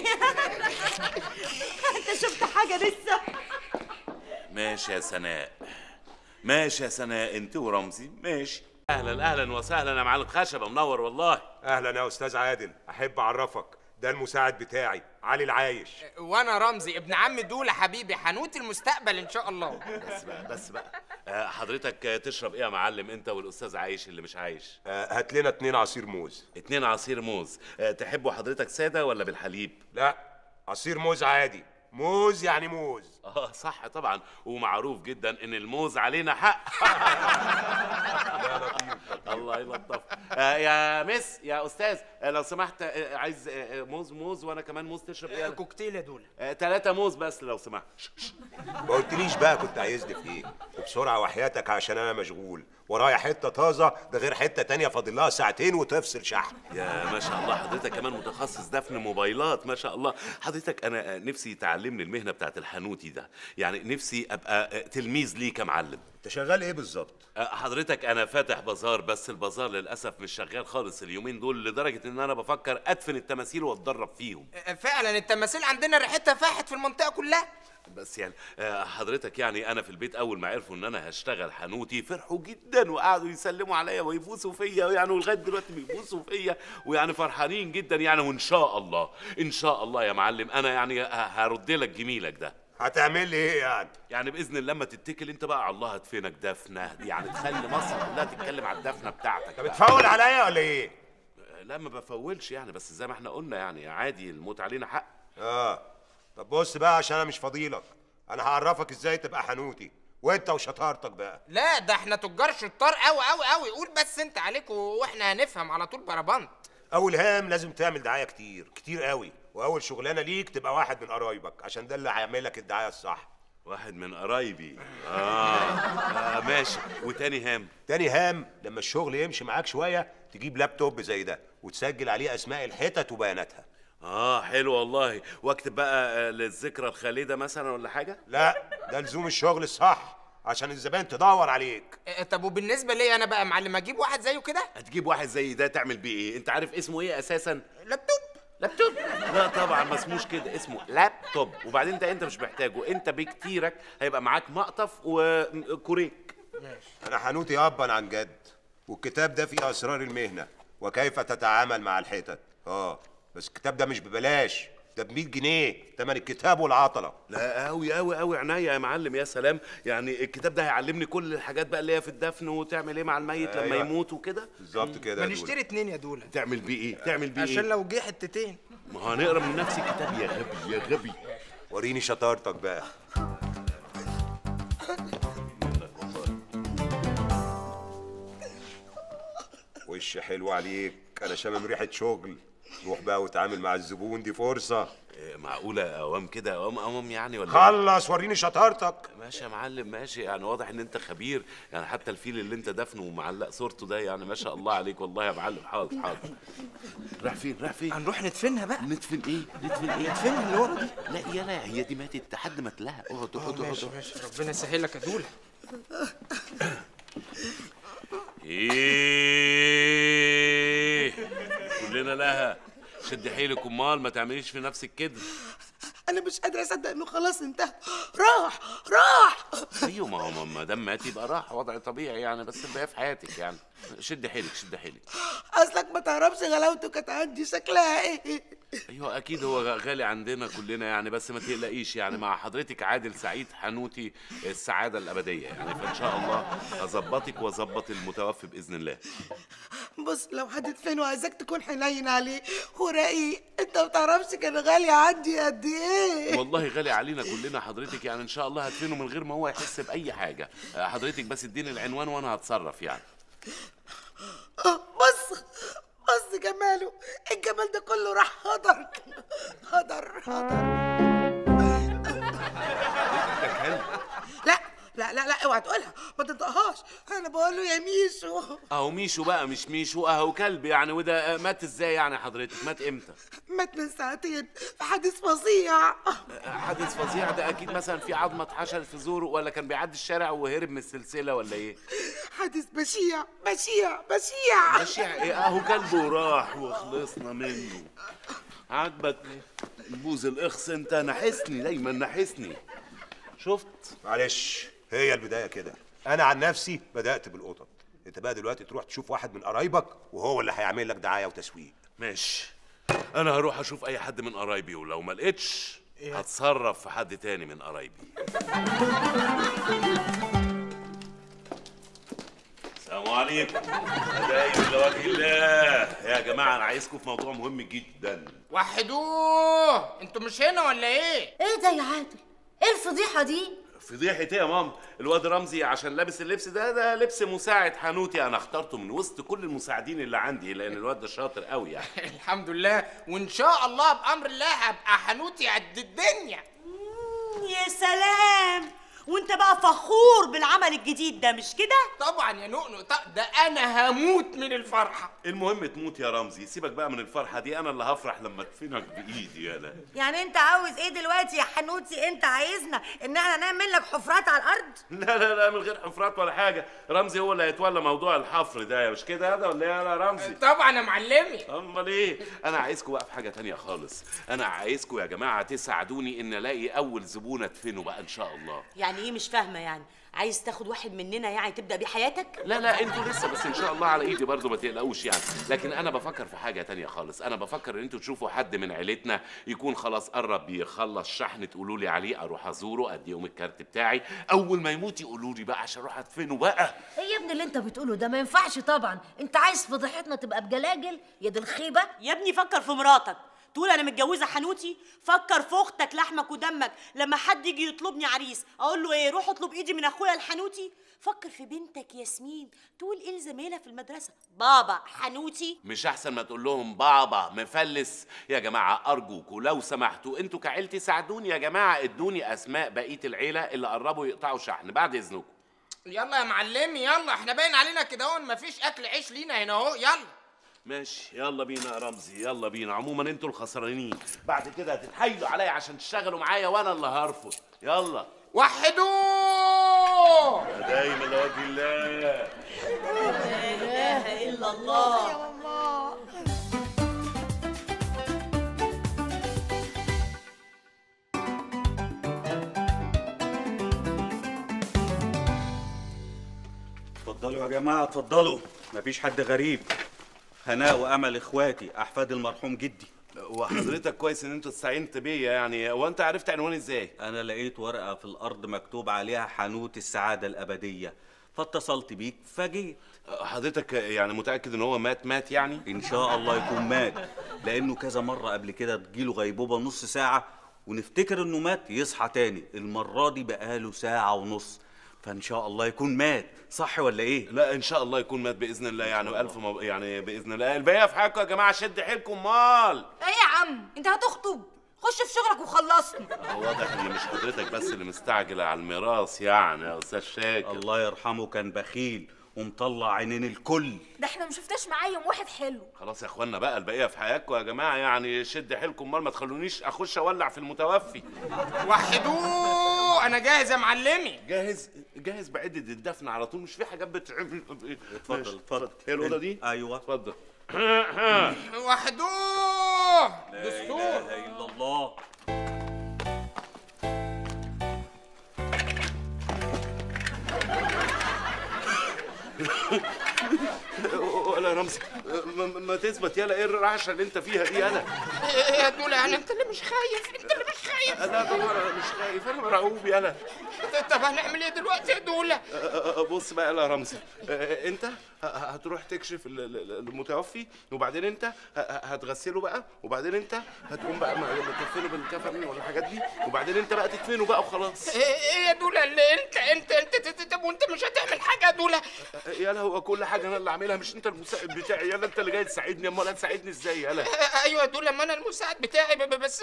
انت شفت حاجه لسه ماشي يا سناء ماشي يا سناء انت ورمزي ماشي اهلا اهلا وسهلا يا معلم خشبه منور والله اهلا يا استاذ عادل احب اعرفك ده المساعد بتاعي علي العايش وانا رمزي ابن عم دوله حبيبي حنوت المستقبل ان شاء الله بس بقى بس بقى آه، حضرتك آه، تشرب ايه يا معلم انت والاستاذ عايش اللي مش عايش هات لنا اتنين عصير موز اتنين عصير موز آه، تحبوا حضرتك ساده ولا بالحليب لا عصير موز عادي موز يعني موز اه صح طبعا ومعروف جدا ان الموز علينا حق الله يلطف آه يا مس يا استاذ آه لو سمحت آه عايز آه آه، موز موز وانا كمان موز تشرب ايه كوكتيل يا دوله آه ثلاثة موز بس لو سمحت ما قلتليش بقى كنت عايزني في ايه وبسرعه وحياتك عشان انا مشغول ورايا حته طازه ده غير حته تانية فاضل لها ساعتين وتفصل شحن يا ما شاء الله حضرتك كمان متخصص دفن موبايلات ما شاء الله حضرتك انا آه، نفسي تعلمني المهنه بتاعت الحنوتي ده يعني نفسي ابقى آه، تلميذ ليك يا معلم انت شغال ايه بالظبط آه، حضرتك انا فاتح بازار بس البازار للاسف مش شغال خالص اليومين دول لدرجه ان انا بفكر ادفن التماثيل واتدرب فيهم فعلا التماثيل عندنا ريحتها فاحت في المنطقه كلها بس يعني آه، حضرتك يعني انا في البيت اول ما عرفوا ان انا هشتغل حنوتي فرحوا جدا وقعدوا يسلموا عليا ويبوسوا فيا يعني ولغايه دلوقتي بيبوسوا فيا ويعني فرحانين جدا يعني وان شاء الله ان شاء الله يا معلم انا يعني ه- هرد لك جميلك ده هتعمل لي ايه يعني يعني باذن الله لما تتكل انت بقى على الله هدفنك دفنه يعني تخلي مصر كلها تتكلم على الدفنه بتاعتك انت بتفول عليا ولا ايه لا ما بفولش يعني بس زي ما احنا قلنا يعني عادي الموت علينا حق اه طب بص بقى عشان انا مش فاضيلك انا هعرفك ازاي تبقى حنوتي وانت وشطارتك بقى لا ده احنا تجار شطار قوي قوي قوي قول بس انت عليك واحنا هنفهم على طول بربنت اول هام لازم تعمل دعايه كتير كتير قوي واول شغلانه ليك تبقى واحد من قرايبك عشان ده اللي هيعمل لك الدعايه الصح واحد من قرايبي آه. اه ماشي وتاني هام تاني هام لما الشغل يمشي معاك شويه تجيب لابتوب زي ده وتسجل عليه اسماء الحتت وبياناتها اه حلو والله واكتب بقى آه، للذكرى الخالده مثلا ولا حاجه لا ده لزوم الشغل الصح عشان الزبائن تدور عليك اه، طب وبالنسبه لي انا بقى يا معلم اجيب واحد زيه كده هتجيب واحد زي ده تعمل بيه ايه انت عارف اسمه ايه اساسا لابتوب لابتوب لا طبعا ما اسموش كده اسمه لابتوب وبعدين انت انت مش محتاجه انت بكتيرك هيبقى معاك مقطف وكوريك انا حنوتي ابا عن جد والكتاب ده فيه اسرار المهنه وكيف تتعامل مع الحتت اه بس الكتاب ده مش ببلاش ده ب 100 جنيه تمن الكتاب والعطله لا قوي قوي قوي عناية يا معلم يا سلام يعني الكتاب ده هيعلمني كل الحاجات بقى اللي هي في الدفن وتعمل ايه مع الميت لما أيوة. يموت وكده بالظبط كده ما نشتري اتنين يا دوله تعمل بيه ايه تعمل بيه عشان ايه لو جه حتتين ما هو هنقرا من نفس الكتاب يا غبي يا غبي وريني شطارتك بقى وش حلو عليك انا شامم ريحه شغل روح بقى وتعامل مع الزبون دي فرصه إيه، معقوله اوام كده اوام اوام يعني ولا خلص وريني شطارتك ماشي يا معلم ماشي يعني واضح ان انت خبير يعني حتى الفيل اللي انت دفنه ومعلق صورته ده يعني ما شاء الله عليك والله يا معلم حاضر حاضر راح فين راح فين هنروح ندفنها بقى ندفن ايه ندفن ايه ندفنها اللي ورا دي لا يلا هي دي ماتت لحد ما تلاقى اقعد اقعد ماشي اقعد ماشي ربنا يسهلك يا دوله ايه كلنا لها شد حيلك امال ما تعمليش في نفسك كده انا مش قادره اصدق انه خلاص انتهى راح راح ايوه ما هو ما دام مات يبقى راح وضع طبيعي يعني بس الباقي في حياتك يعني شد حيلك شد حيلك اصلك ما تعرفش غلاوته كانت عندي شكلها ايه ايوه اكيد هو غالي عندنا كلنا يعني بس ما تقلقيش يعني مع حضرتك عادل سعيد حنوتي السعاده الابديه يعني فان شاء الله هظبطك واظبط المتوفي باذن الله بص لو هتدفنه عايزاك تكون حنين عليه ورقيق انت ما تعرفش كان غالي عندي قد ايه والله غالي علينا كلنا حضرتك يعني ان شاء الله هدفنه من غير ما هو يحس باي حاجه حضرتك بس اديني العنوان وانا هتصرف يعني آه، بص بص جماله الجمال ده كله راح هدر هدر هدر لا لا لا لا اوعى تقولها ما تنطقهاش انا بقول له يا ميشو اهو ميشو بقى مش ميشو اهو كلب يعني وده مات ازاي يعني حضرتك مات امتى مات من ساعتين في حادث فظيع حادث فظيع ده اكيد مثلا في عظمه اتحشرت في زوره ولا كان بيعدي الشارع وهرب من السلسله ولا ايه حادث بشيع بشيع بشيع بشيع ايه اهو كلب وراح وخلصنا منه عاجبك البوز الاخس انت نحسني دايما نحسني شفت معلش هي البدايه كده انا عن نفسي بدات بالقطط انت بقى دلوقتي تروح تشوف واحد من قرايبك وهو اللي هيعمل لك دعايه وتسويق ماشي انا هروح اشوف اي حد من قرايبي ولو ما لقيتش هتصرف في حد تاني من قرايبي السلام عليكم هدايا لوجه الله يا جماعه انا عايزكم في موضوع مهم جدا وحدوه انتوا مش هنا ولا ايه ايه ده يا عادل ايه الفضيحه دي فضيحة ايه يا ماما؟ الواد رمزي عشان لابس اللبس ده ده لبس مساعد حنوتي انا اخترته من وسط كل المساعدين اللي عندي لان الواد ده شاطر قوي يعني الحمد لله وان شاء الله بامر الله هبقى حنوتي قد الدنيا يا سلام وانت بقى فخور بالعمل الجديد ده مش كده طبعا يا نؤنؤ ط- ده انا هموت من الفرحه المهم تموت يا رمزي سيبك بقى من الفرحة دي انا اللي هفرح لما ادفنك بايدي انا يعني انت عاوز ايه دلوقتي يا حنوتي انت عايزنا ان احنا نعمل لك حفرات على الارض لا لا لا من غير حفرات ولا حاجة رمزي هو اللي هيتولى موضوع الحفر ده مش كده هذا ولا ايه يا رمزي طبعا يا معلمي امال ايه انا عايزكم بقى في حاجة تانية خالص انا عايزكم يا جماعة تساعدوني ان الاقي اول زبون ادفنه بقى ان شاء الله يعني ايه مش فاهمه يعني عايز تاخد واحد مننا يعني تبدا بيه حياتك لا لا انتوا لسه بس ان شاء الله على ايدي برضه ما تقلقوش يعني لكن انا بفكر في حاجه تانية خالص انا بفكر ان انتوا تشوفوا حد من عيلتنا يكون خلاص قرب يخلص شحن تقولوا لي عليه اروح ازوره اديهم الكارت بتاعي اول ما يموت يقولوا لي بقى عشان اروح ادفنه بقى ايه يا ابني اللي انت بتقوله ده ما ينفعش طبعا انت عايز فضيحتنا تبقى بجلاجل يا دي الخيبه يا ابني فكر في مراتك تقول انا متجوزه حنوتي فكر في اختك لحمك ودمك لما حد يجي يطلبني عريس اقول له ايه روح اطلب ايدي من اخويا الحنوتي فكر في بنتك ياسمين تقول ايه لزميلها في المدرسه بابا حنوتي مش احسن ما تقول لهم بابا مفلس يا جماعه ارجوكوا لو سمحتوا انتوا كعيلتي ساعدوني يا جماعه ادوني اسماء بقيه العيله اللي قربوا يقطعوا شحن بعد اذنكم يلا يا معلمي يلا احنا باين علينا كده اهو إن مفيش اكل عيش لينا هنا اهو يلا ماشي يلا بينا يا رمزي يلا بينا عموما انتوا الخسرانين بعد كده هتتحايلوا عليا عشان تشتغلوا معايا وانا اللي هرفض يلا وحدوه دايما لوجه الله لا اله الا الله اتفضلوا يا جماعة اتفضلوا مفيش حد غريب هناء وأمل إخواتي أحفاد المرحوم جدي وحضرتك كويس ان انت استعينت بيا يعني هو انت عرفت عنواني ازاي أنا لقيت ورقة في الأرض مكتوب عليها حانوت السعادة الأبدية فاتصلت بيك فجيت حضرتك يعني متاكد ان هو مات مات يعني إن شاء الله يكون مات لأنه كذا مرة قبل كده تجيله غيبوبة نص ساعة ونفتكر إنه مات يصحى تاني المرة دي بقاله ساعة ونص فإن شاء الله يكون مات صح ولا إيه؟ لا ان شاء الله يكون مات باذن الله يعني الف مب... يعني باذن الله الباقي في حقكم يا جماعه شد حيلكم مال ايه يا عم انت هتخطب خش في شغلك وخلصني واضح ان مش حضرتك بس اللي مستعجل على الميراث يعني يا استاذ شاكر الله يرحمه كان بخيل ومطلع عينين الكل ده احنا ما شفناش معاه يوم واحد حلو خلاص يا اخوانا بقى البقيه في حياتكم يا جماعه يعني شد حيلكم مال ما تخلونيش اخش اولع في المتوفي وحدوه انا جاهز يا معلمي جاهز جاهز بعدة الدفن على طول مش في حاجات بتعمل اتفضل اتفضل هي الاوضه دي ايوه اتفضل وحدوه لا دستور اله الا الله ولا رمزي ما, ما تثبت يلا ايه الرعشه اللي انت فيها دي يلا ايه يا دولة يعني انت اللي مش خايف انت اللي مش خايف لا طبعا انا مش خايف انا مرعوب يلا طب هنعمل ايه دلوقتي يا دولة بص بقى يلا يا رمزي آه، انت ه- هتروح تكشف ال- ال- المتوفي وبعدين انت ه- هتغسله بقى وبعدين انت هتقوم بقى م- مكفنه بالكفن ولا الحاجات دي وبعدين انت بقى تدفنه بقى وخلاص ايه ايه يا دولة اللي انت انت انت انت- انت- طب وانت مش هتعمل حاجة يا دولة يلا هو كل حاجه انا اللي عاملها مش انت المساعد بتاعي يلا انت اللي جاي تساعدني امال هتساعدني ازاي يلا ايوه يا دولة ما انا المساعد بتاعي ب- ب- بس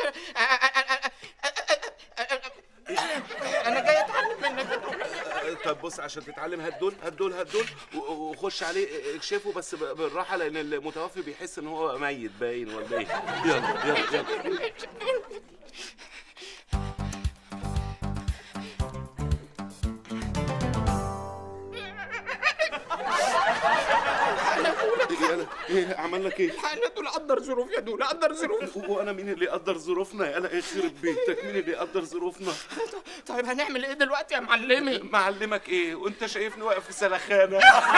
انا جاي اتعلم منك يا دولة طب بص عشان تتعلم هات دول هات دول هات دول و- و- وخش عليه اكشفه بس ب- بالراحه لان المتوفي بيحس ان هو ميت باين ولا ايه يلا يلا يلا يلا ايه عمل لك ايه يا دول قدر ظروف يا دول قدر ظروف وانا مين اللي يقدر ظروفنا يا لا يخرب بيتك مين اللي يقدر ظروفنا طيب هنعمل ايه دلوقتي يا معلمي معلمك ايه وانت شايفني واقف في سلخانه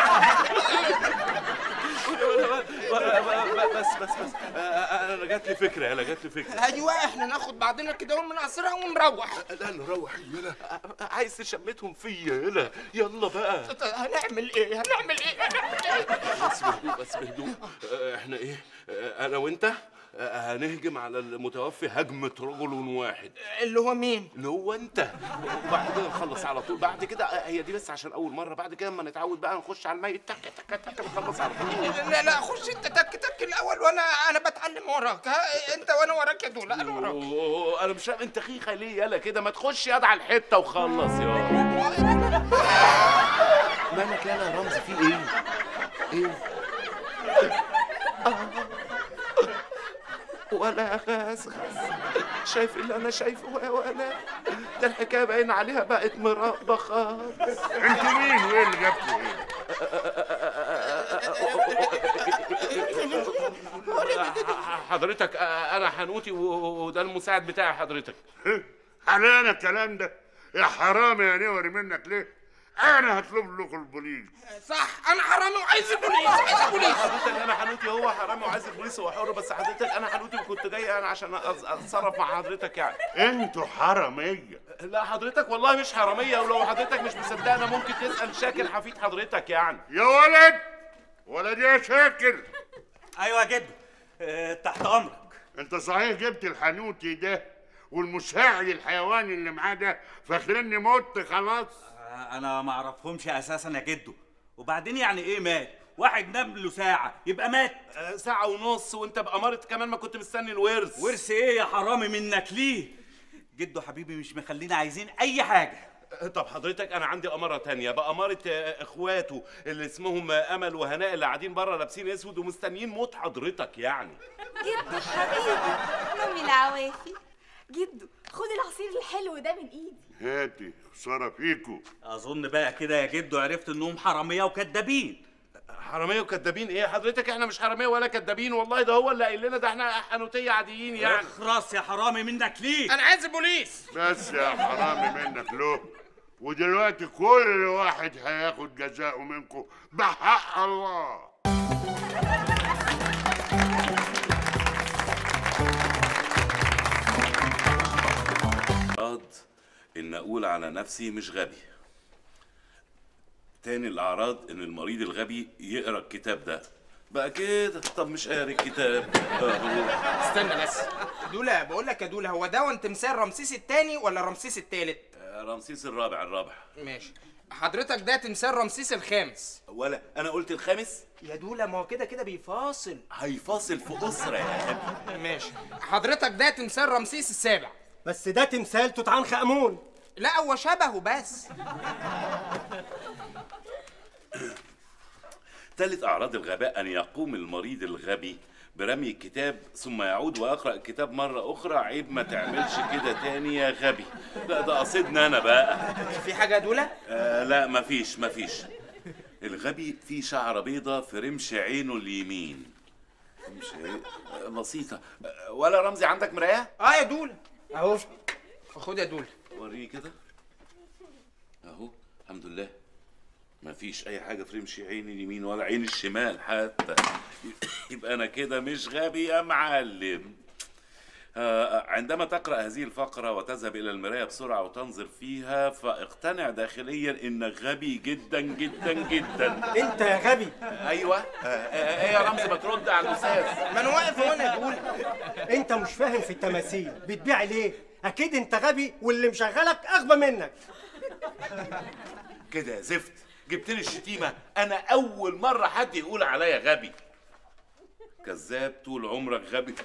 بس بس بس انا جات لي فكره يلا جات لي فكره ايوه احنا ناخد بعضنا كده من قصرها ونروح لا نروح يلا عايز تشمتهم فيا يلا يلا بقى هنعمل ايه هنعمل ايه هنعمل ايه بس بهدوء بس بهدوء آه، احنا ايه آه، انا وانت آه، هنهجم على المتوفي هجمة رجل واحد اللي هو مين؟ اللي هو انت وبعد كده نخلص على طول بعد كده آه، هي دي بس عشان اول مرة بعد كده اما نتعود بقى نخش على الميت تك تك تك نخلص على طول لا لا خش انت تك تك الاول وانا انا بتعلم وراك ها انت وانا وراك يا دول انا وراك أوه، انا مش فاهم انت خيخة ليه يلا كده ما تخش يد على الحتة وخلص يا مالك يلا يا رمزي في ايه؟ ايه؟ ولا غاز شايف اللي انا شايفه يا ولا ده الحكايه باين عليها بقت مرابه خالص انتوا مين وايه اللي جابكوا ايه؟ حضرتك انا حنوتي وده المساعد بتاعي حضرتك علينا الكلام ده يا حرامي يا نوري منك ليه؟ انا هطلب لكم البوليس صح انا حرامي وعايز البوليس عايز البوليس حضرتك انا حنوتي هو حرامي وعايز البوليس هو حر بس حضرتك انا حنوتي وكنت جاي انا عشان أز- اتصرف مع حضرتك يعني انتوا حراميه لا حضرتك والله مش حراميه ولو حضرتك مش مصدقنا ممكن تسال شاكر حفيد حضرتك يعني يا ولد ولد يا شاكر ايوه يا جدو آه، تحت امرك انت صحيح جبت الحنوتي ده والمساعد الحيواني اللي معاه ده فاكرني مت خلاص آه، انا ما اعرفهمش اساسا يا جدو وبعدين يعني ايه مات واحد نام له ساعه يبقى مات آه، ساعه ونص وانت بأمارة كمان ما كنت مستني الورث ورث ايه يا حرامي منك ليه جدو حبيبي مش مخلينا عايزين اي حاجه طب حضرتك انا عندي اماره تانية بأمارة آه، اخواته اللي اسمهم آه، امل وهناء اللي قاعدين بره لابسين اسود ومستنيين موت حضرتك يعني جدو حبيبي نومي العوافي جدو خد العصير الحلو ده من ايدي هاتي خساره فيكو اظن بقى كده يا جدو عرفت انهم حراميه وكدابين حراميه وكدابين ايه حضرتك احنا مش حراميه ولا كدابين والله ده هو اللي قايل لنا ده احنا حنوتيه عاديين يعني اخرس يا حرامي منك ليه انا عايز البوليس بس يا حرامي منك له ودلوقتي كل واحد هياخد جزاءه منكم بحق الله أعراض إن أقول على نفسي مش غبي تاني الأعراض إن المريض الغبي يقرأ الكتاب ده بقى كده طب مش قاري الكتاب أهو. استنى بس دولا بقول لك يا دولا هو ده تمثال رمسيس الثاني ولا رمسيس الثالث آه، رمسيس الرابع الرابع ماشي حضرتك ده تمثال رمسيس الخامس ولا أنا قلت الخامس يا دولا ما هو كده كده بيفاصل هيفاصل في أسرة يا غبي ماشي حضرتك ده تمثال رمسيس السابع بس ده تمثال توت عنخ امون لا هو شبهه بس ثالث أعراض الغباء أن يقوم المريض الغبي برمي الكتاب ثم يعود ويقرأ الكتاب مرة أخرى عيب ما تعملش كده تاني يا غبي لا ده قصدنا أنا بقى في حاجة يا دولا؟ آه لا مفيش مفيش الغبي فيه شعرة بيضة في رمش عينه اليمين رمش عين- آه، بسيطة آه، ولا رمزي عندك مراية؟ اه يا دولا اهو خد يا دولا وريه كده اهو الحمد لله مفيش اي حاجه في رمش عيني اليمين ولا عين الشمال حتى يبقى انا كده مش غبي يا معلم آه، عندما تقرأ هذه الفقرة وتذهب إلى المراية بسرعة وتنظر فيها فاقتنع داخليا إنك غبي جدا جدا جدا انت يا غبي أيوة آه، آه، إيه يا رمزي ما ترد على الأستاذ ما أنا واقف هنا يا دولا انت مش فاهم في التماثيل بتبيع ليه اكيد انت غبي واللي مشغلك اغبى منك كده يا زفت جبتني الشتيمة أنا أول مرة حد يقول عليا غبي كذاب طول عمرك غبي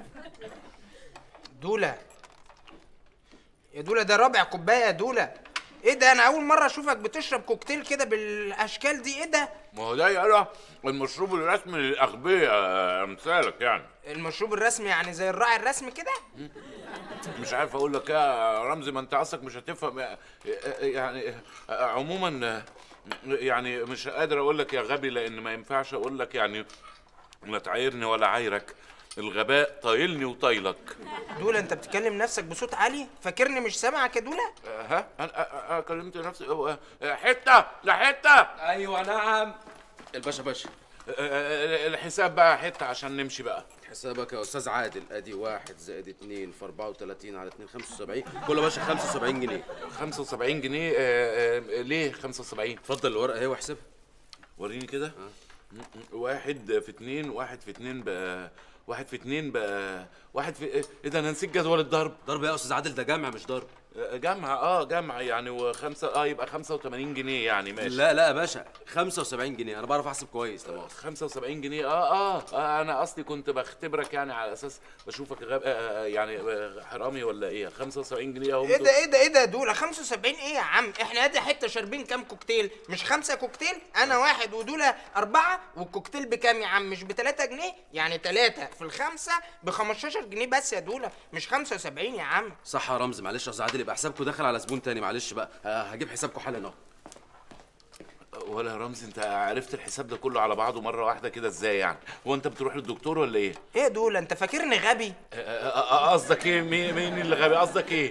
دولا يا دولا ده رابع كوباية يا دولا ايه ده انا اول مره اشوفك بتشرب كوكتيل كده بالاشكال دي ايه ده ما هو ده يا المشروب الرسمي للاغبياء آه، امثالك يعني المشروب الرسمي يعني زي الراعي الرسمي كده مش عارف اقول لك ايه يا رمزي ما انت اصلك مش هتفهم آه، آه، يعني آه، عموما آه، يعني مش قادر اقول لك يا غبي لان ما ينفعش اقول لك يعني لا تعايرني ولا عايرك الغباء طايلني وطايلك دولا انت بتكلم نفسك بصوت عالي فاكرني مش سامعك يا دولا آه، ها انا آه، آه، كلمت نفسي آه، آه، حته لا حته ايوه نعم الباشا باشا الحساب بقى حته عشان نمشي بقى حسابك يا استاذ عادل ادي واحد زائد اتنين في 34 على اتنين 75 كل باشا 75 جنيه 75 جنيه آه، آه، ليه 75 اتفضل الورقه اهي واحسبها وريني كده م- م- واحد في اتنين واحد في اتنين بقى واحد في اتنين بقى واحد في ايه ده انا نسيت جدول الضرب ضرب يا استاذ عادل ده جمع مش ضرب جمع اه جمع يعني وخمسة اه يبقى 85 جنيه يعني ماشي لا لا يا باشا 75 جنيه انا بعرف احسب كويس لا مؤاخذة. 75 جنيه آه, اه اه انا اصلي كنت بختبرك يعني على اساس بشوفك غاب آه آه، يعني آه، حرامي ولا ايه 75 جنيه اهو ايه ده ايه ده ايه ده يا دولا 75 ايه يا عم احنا ادي حته شاربين كام كوكتيل مش خمسه كوكتيل انا واحد ودولا اربعه والكوكتيل بكام يا عم مش ب 3 جنيه يعني 3 في الخمسه ب 15 جنيه بس يا دولا مش 75 يا عم صح يا رمزي معلش يا استاذ عادل يبقى حسابكم داخل على زبون تاني معلش بقى آه، هجيب حسابكم حالا اهو ولا يا رمزي انت عرفت الحساب ده كله على بعضه مره واحده كده ازاي يعني هو انت بتروح للدكتور ولا ايه ايه يا دولا انت فاكرني غبي آه، آه، آه، قصدك ايه مين مين اللي غبي قصدك ايه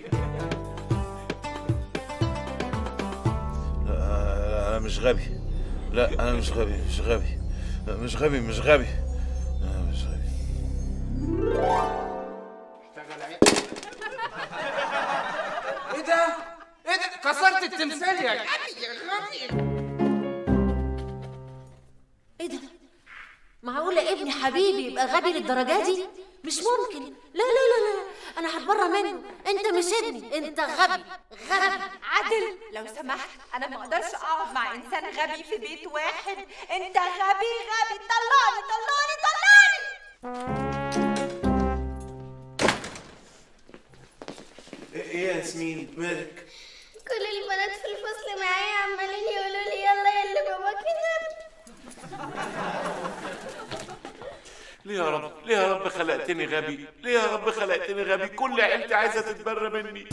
لا انا مش غبي لا انا مش غبي مش غبي مش غبي مش غبي انا مش غبي ايه ده ايه ده كسرت التمثال يا غبي يا غبي ايه ده معقولة ابني حبيبي يبقى غبي للدرجة دي مش ممكن لا لا لا لا انا هتبرى منه انت مش ابني انت غبي غبي عادل لو سمحت انا ما اقدرش اقعد مع انسان غبي في بيت واحد انت غبي غبي طلعني طلعني طلعني ايه يا ياسمين مالك كل البنات في الفصل معايا عمالين يقولوا لي يلا يا اللي باباك يضرب ليه يا رب ليه يا رب خلقتني غبي ليه يا رب خلقتني غبي كل عيلتي عايزه تتبرى مني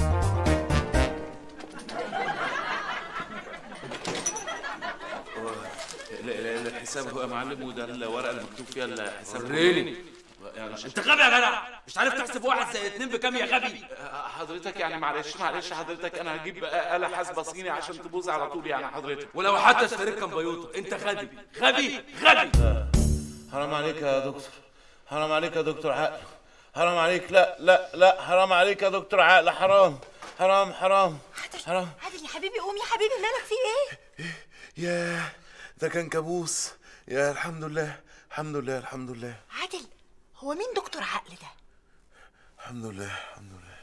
لا لا لا الحساب هو يا معلم وده الورقه اللي مكتوب فيها الحساب وريني. يعني انت غبي يا جدع مش عارف تحسب واحد زائد اتنين بكام يا غبي حضرتك يعني معلش معلش حضرتك انا هجيب آلة حاسبة صيني عشان تبوظ على طول يعني حضرتك ولو حتى اشتريت كمبيوتر انت غبي غبي غبي حرام عليك يا دكتور حرام عليك يا دكتور عقل حرام عليك لا لا لا حرام عليك يا دكتور عقل حرام حرام حرام حرام عادل يا حبيبي قوم يا حبيبي مالك في ايه ياه ده كان كابوس يا الحمد لله الحمد لله الحمد لله عادل هو مين دكتور عقل ده الحمد لله الحمد لله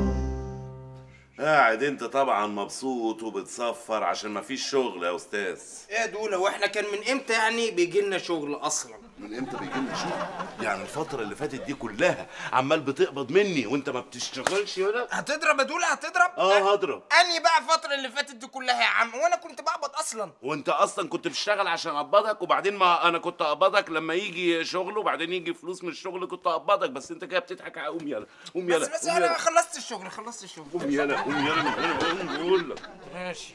قاعد انت طبعا مبسوط وبتصفر عشان مفيش شغل يا استاذ ايه يا دولا واحنا كان من امتى يعني بيجي لنا شغل اصلا من امتى بيجي لنا شغل يعني الفتره اللي فاتت دي كلها عمال بتقبض مني وانت ما بتشتغلش ولا هتضرب يا دولا هتضرب اه هضرب اني بقى الفتره اللي فاتت دي كلها يا عم وانا كنت بقبض اصلا وانت اصلا كنت بتشتغل عشان اقبضك وبعدين ما انا كنت اقبضك لما يجي شغل وبعدين يجي فلوس من الشغل كنت اقبضك بس انت كده بتضحك قوم يلا قوم يلا بس بس قوم انا يلا خلصت الشغل خلصت الشغل قوم يلا قوم يلا من غير ما بقول لك ماشي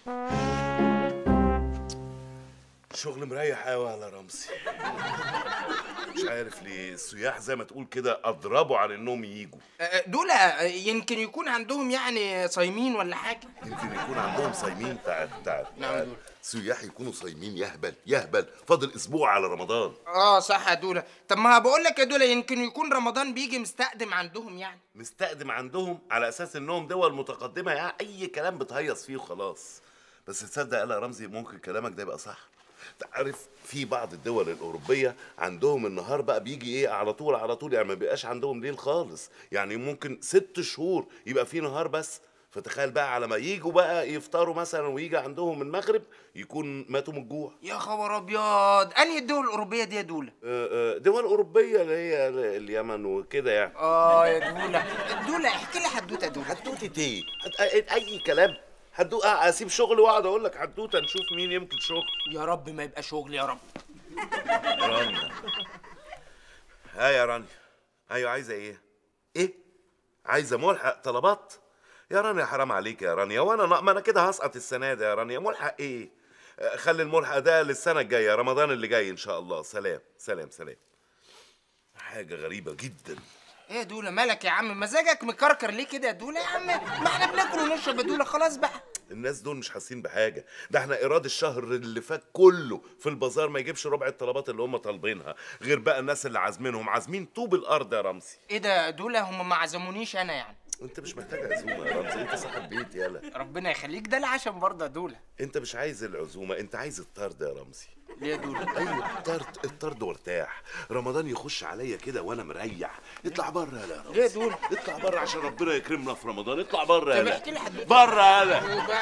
شغل مريح قوي على رمزي مش عارف ليه السياح زي ما تقول كده اضربوا على انهم يجوا آه، دولا آه، يمكن يكون عندهم يعني صايمين ولا حاجه يمكن يكون عندهم صايمين تعال تعال نعم تعال. دول. سياح يكونوا صايمين يهبل يهبل فاضل اسبوع على رمضان اه صح يا دولا طب ما بقول لك يا دولا يمكن يكون رمضان بيجي مستقدم عندهم يعني مستقدم عندهم على اساس انهم دول متقدمه يعني اي كلام بتهيص فيه وخلاص بس تصدق يا رمزي ممكن كلامك ده يبقى صح تعرف في بعض الدول الأوروبية عندهم النهار بقى بيجي إيه على طول على طول يعني ما بيبقاش عندهم ليل خالص يعني ممكن ست شهور يبقى في نهار بس فتخيل بقى على ما يجوا بقى يفطروا مثلا ويجي عندهم المغرب يكون ماتوا من الجوع يا خبر ابيض انهي الدول الاوروبيه دي يا دولا آه، آه، دول اوروبيه اللي هي اليمن وكده يعني اه يا دولا دولا احكي لي حدوته يا دولا حدوته ايه؟ هت- اي كلام حدوته اسيب شغلي واقعد اقول لك حدوته نشوف مين يمكن شغل يا رب ما يبقى شغل يا رب رانيا ها يا رانيا ايوه عايزه ايه ايه عايزه ملحق طلبات يا رانيا حرام عليك يا رانيا وانا ما انا كده هسقط السنه دي يا رانيا ملحق ايه آه، خلي الملحق ده للسنه الجايه رمضان اللي جاي ان شاء الله سلام سلام سلام حاجه غريبه جدا ايه يا دوله مالك يا عم مزاجك مكركر ليه كده يا دوله يا عم ما احنا بناكل ونشرب يا دوله خلاص بقى الناس دول مش حاسين بحاجه ده احنا ايراد الشهر اللي فات كله في البازار ما يجيبش ربع الطلبات اللي هم طالبينها غير بقى الناس اللي عازمينهم عازمين طوب الارض يا رمزي ايه ده يا دوله هم ما عزمونيش انا يعني انت مش محتاج عزومه يا رمزي انت صاحب بيت يالا ربنا يخليك ده العشم برضه يا دوله انت مش عايز العزومه انت عايز الطرد يا رمزي ليه يا دوله ايوه الطرد الطرد وارتاح رمضان يخش عليا كده وانا مريح اطلع بره يالا يا رمزي ليه يا دوله اطلع بره عشان ربنا يكرمنا في رمضان اطلع بره طب يالا احكي لي حد بره يالا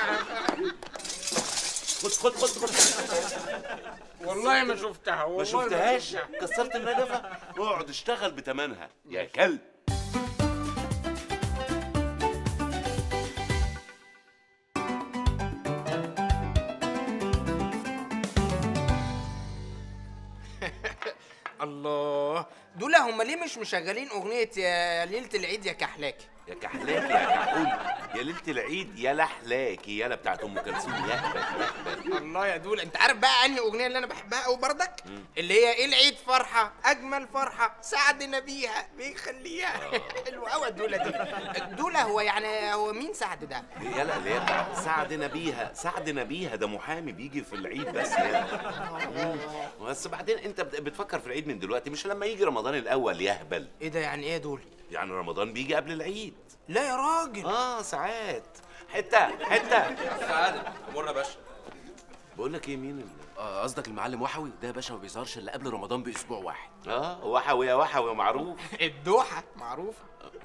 خد خد خد خد والله ما شفتها ما والله شفتهاش شفتها. كسرت النجفه اقعد اشتغل بتمنها يا كلب الله دوله هم ليه مش مشغلين اغنيه يا ليله العيد يا كحلاكي يا كحلاكي يا كحول يا ليله العيد يا لحلاكي يالا بتاعت ام كلثوم يا هبل يا هبل الله يا دوله انت عارف بقى انهي اغنيه اللي انا بحبها قوي بردك اللي هي ايه العيد فرحه اجمل فرحه سعدنا بيها بيخليها حلوه قوي الدوله دي دوله هو يعني هو مين سعد ده يالا اللي هي بتاعت سعد نبيها سعد نبيها ده محامي بيجي في العيد بس يالا بس بعدين انت بت- بتفكر في العيد من دلوقتي مش لما يجي رمضان الاول يا هبل ايه ده يعني ايه دول يعني رمضان بيجي قبل العيد لا يا راجل اه ساعات حته حته سعادة امورنا يا باشا بقول لك ايه مين اللي آه، قصدك المعلم وحوي ده يا باشا ما بيظهرش الا قبل رمضان باسبوع واحد اه وحوي يا وحوي معروف الدوحه معروفه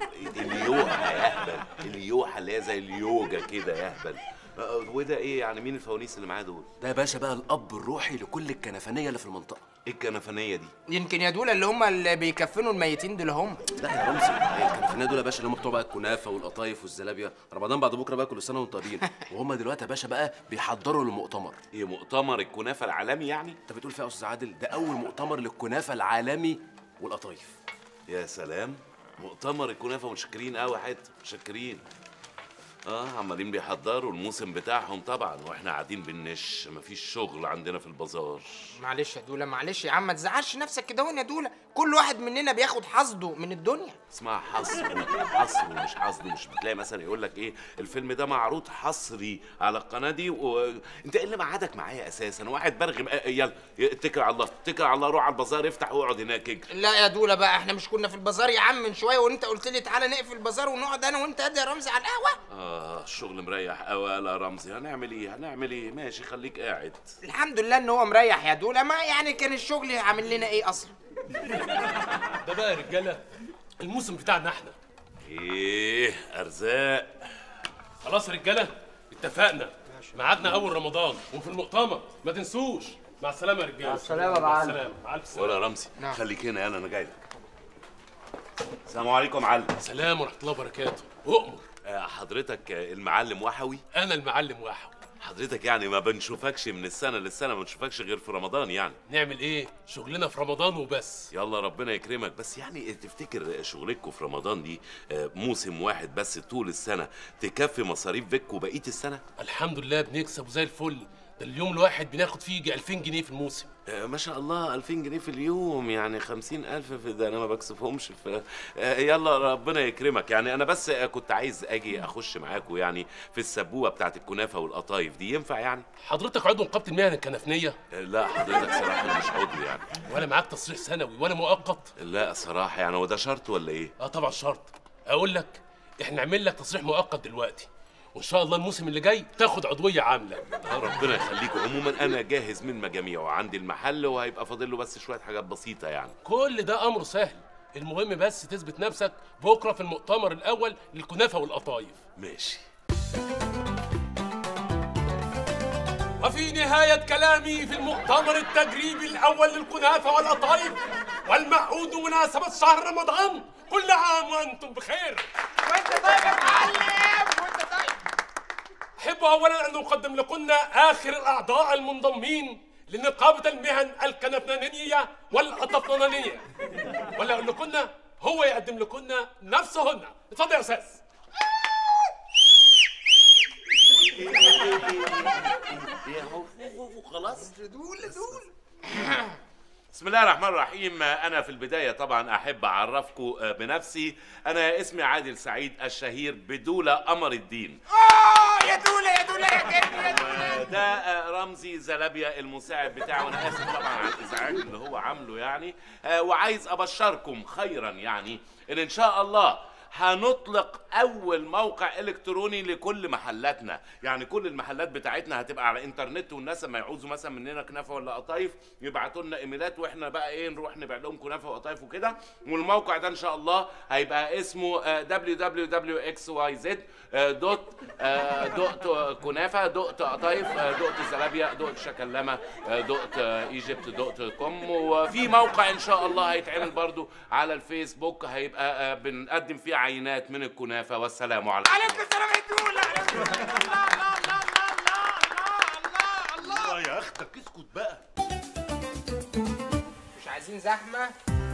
اليوحة يا اهبل اليوحة اللي هي زي اليوجا كده يا اهبل آه، وده ايه يعني مين الفوانيس اللي معاه دول ده يا باشا بقى الاب الروحي لكل الكنفانيه اللي في المنطقه ايه الكنفانيه دي يمكن يا دول اللي هم اللي بيكفنوا الميتين دول هم لا يا رمزي الكنفانيه دول يا باشا اللي هم بتوع بقى الكنافه والقطايف والزلابيه رمضان بعد بكره بقى كل سنه وانتم طيبين وهم دلوقتي يا باشا بقى بيحضروا للمؤتمر ايه مؤتمر الكنافه العالمي يعني انت بتقول فيها يا استاذ عادل ده اول مؤتمر للكنافه العالمي والقطايف يا سلام مؤتمر الكنافه متشكرين قوي حته متشكرين اه عمالين بيحضروا الموسم بتاعهم طبعا واحنا قاعدين بنش مفيش شغل عندنا في البازار معلش يا دوله معلش يا عم ما تزعلش نفسك كده هون يا دوله كل واحد مننا بياخد حظه من الدنيا اسمها حصر حصر مش حصر مش بتلاقي مثلا يقول لك ايه الفيلم ده معروض حصري على القناه دي وانت ايه اللي معادك معايا اساسا واحد برغم آه، يلا اتكل على الله اتكل على الله روح على البازار افتح واقعد هناك اجري لا يا دوله بقى احنا مش كنا في البازار يا عم من شويه وانت قلت لي تعالى نقفل البازار ونقعد انا وانت قد يا رمزي على القهوه اه الشغل مريح قوي يا رمزي هنعمل ايه هنعمل ايه ماشي خليك قاعد الحمد لله ان هو مريح يا دوله ما يعني كان الشغل عامل لنا ايه اصلا ده بقى يا رجاله الموسم بتاعنا احنا ايه ارزاق خلاص يا رجاله اتفقنا ميعادنا اول رمضان وفي المؤتمر ما تنسوش مع السلامه يا رجاله مع السلامة يا مع معلم. السلامه مع الف سلامه ولا رمزي خليك هنا يلا انا جاي لك السلام عليكم يا معلم سلام ورحمه الله وبركاته اؤمر حضرتك آه، المعلم وحوي انا المعلم واحد حضرتك يعني ما بنشوفكش من السنه للسنه ما بنشوفكش غير في رمضان يعني نعمل ايه شغلنا في رمضان وبس يلا ربنا يكرمك بس يعني تفتكر شغلكم في رمضان دي آه، موسم واحد بس طول السنه تكفي مصاريف فيكو بقيه السنه الحمد لله بنكسب زي الفل ده اليوم الواحد بناخد فيه يجي 2000 جنيه في الموسم آه، ما شاء الله 2000 جنيه في اليوم يعني 50000 في ده انا ما بكسفهمش في آه، يلا ربنا يكرمك يعني انا بس آه، كنت عايز اجي اخش معاكم يعني في السبوه بتاعت الكنافه والقطايف دي ينفع يعني حضرتك عضو نقابه المهن الكنفنيه آه، لا حضرتك صراحه مش عضو يعني ولا معاك تصريح سنوي ولا مؤقت لا صراحه يعني هو ده شرط ولا ايه اه طبعا شرط اقول لك احنا نعمل لك تصريح مؤقت دلوقتي وان شاء الله الموسم اللي جاي تاخد عضويه عامله آه، ربنا يخليكم عموما انا جاهز من مجاميع وعندي المحل وهيبقى فاضل له بس شويه حاجات بسيطه يعني كل ده امر سهل المهم بس تثبت نفسك بكره في المؤتمر الاول للكنافه والقطايف ماشي وفي نهاية كلامي في المؤتمر التجريبي الأول للكنافة والقطايف والمعهود مناسبة شهر رمضان كل عام وأنتم بخير وانت طيب يا معلم وانت طيب أحب أولا أن أقدم لكم آخر الأعضاء المنضمين لنقابة المهن الكنفنانية والأطفنانية ولا أقول لكم هو يقدم لكم نفسهن اتفضل يا أستاذ خلاص دول دول بسم الله الرحمن الرحيم انا في البدايه طبعا احب اعرفكم بنفسي انا اسمي عادل سعيد الشهير بدوله قمر الدين اه يا دوله يا دوله يا كريم يا دوله ده رمزي زلابيا المساعد بتاعه وانا اسف طبعا على الازعاج اللي هو عامله يعني آه، وعايز ابشركم خيرا يعني ان ان شاء الله هنطلق اول موقع الكتروني لكل محلاتنا يعني كل المحلات بتاعتنا هتبقى على انترنت والناس لما يعوزوا مثلا مننا كنافه ولا قطايف يبعتوا لنا ايميلات واحنا بقى ايه نروح نبيع لهم كنافه وقطايف وكده والموقع ده ان شاء الله هيبقى اسمه آه، www.xyz آه، دوت آه، دوت كنافه دوت قطايف آه، دوت زلابيا دوت شكلمه آه، دوت آه، ايجيبت دوت كوم وفي موقع ان شاء الله هيتعمل برضو على الفيسبوك هيبقى آه، بنقدم فيه عينات من الكنافه والسلام عليكم عليكم السلام يا دوله الله يا اختك اسكت بقى مش عايزين زحمه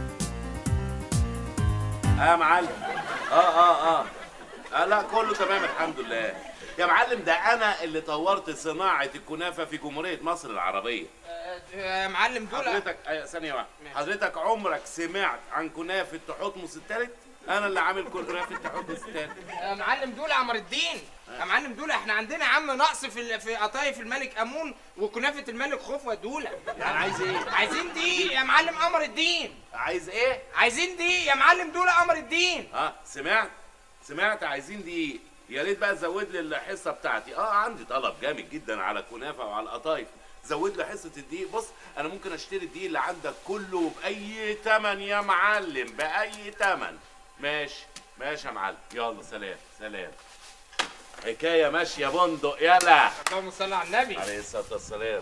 اه يا معلم اه اه اه آه لا كله تمام الحمد لله يا معلم ده انا اللي طورت صناعة الكنافة في جمهورية مصر العربية يا معلم دوله حضرتك آه ثانية واحدة حضرتك عمرك سمعت عن كنافة تحتمس التالت؟ أنا اللي عامل كنافة تحتمس التالت يا معلم دولة عمر الدين يا معلم دولة احنا عندنا عم نقص في ال- في قطايف الملك امون وكنافة الملك خفوة دولة يعني عايز ايه؟ عايزين دي يا معلم قمر الدين عايز ايه؟ عايزين دي يا معلم دولة قمر الدين اه سمعت؟ سمعت عايزين دي يا ريت بقى تزود لي الحصة بتاعتي اه عندي طلب جامد جدا على الكنافة وعلى القطايف زود لي حصة الدقيق بص انا ممكن اشتري الدقيق اللي عندك كله بأي تمن يا معلم بأي تمن ماشي ماشي يا معلم يلا سلام سلام حكاية ماشية بندق يلا اللهم صل على النبي عليه الصلاة والسلام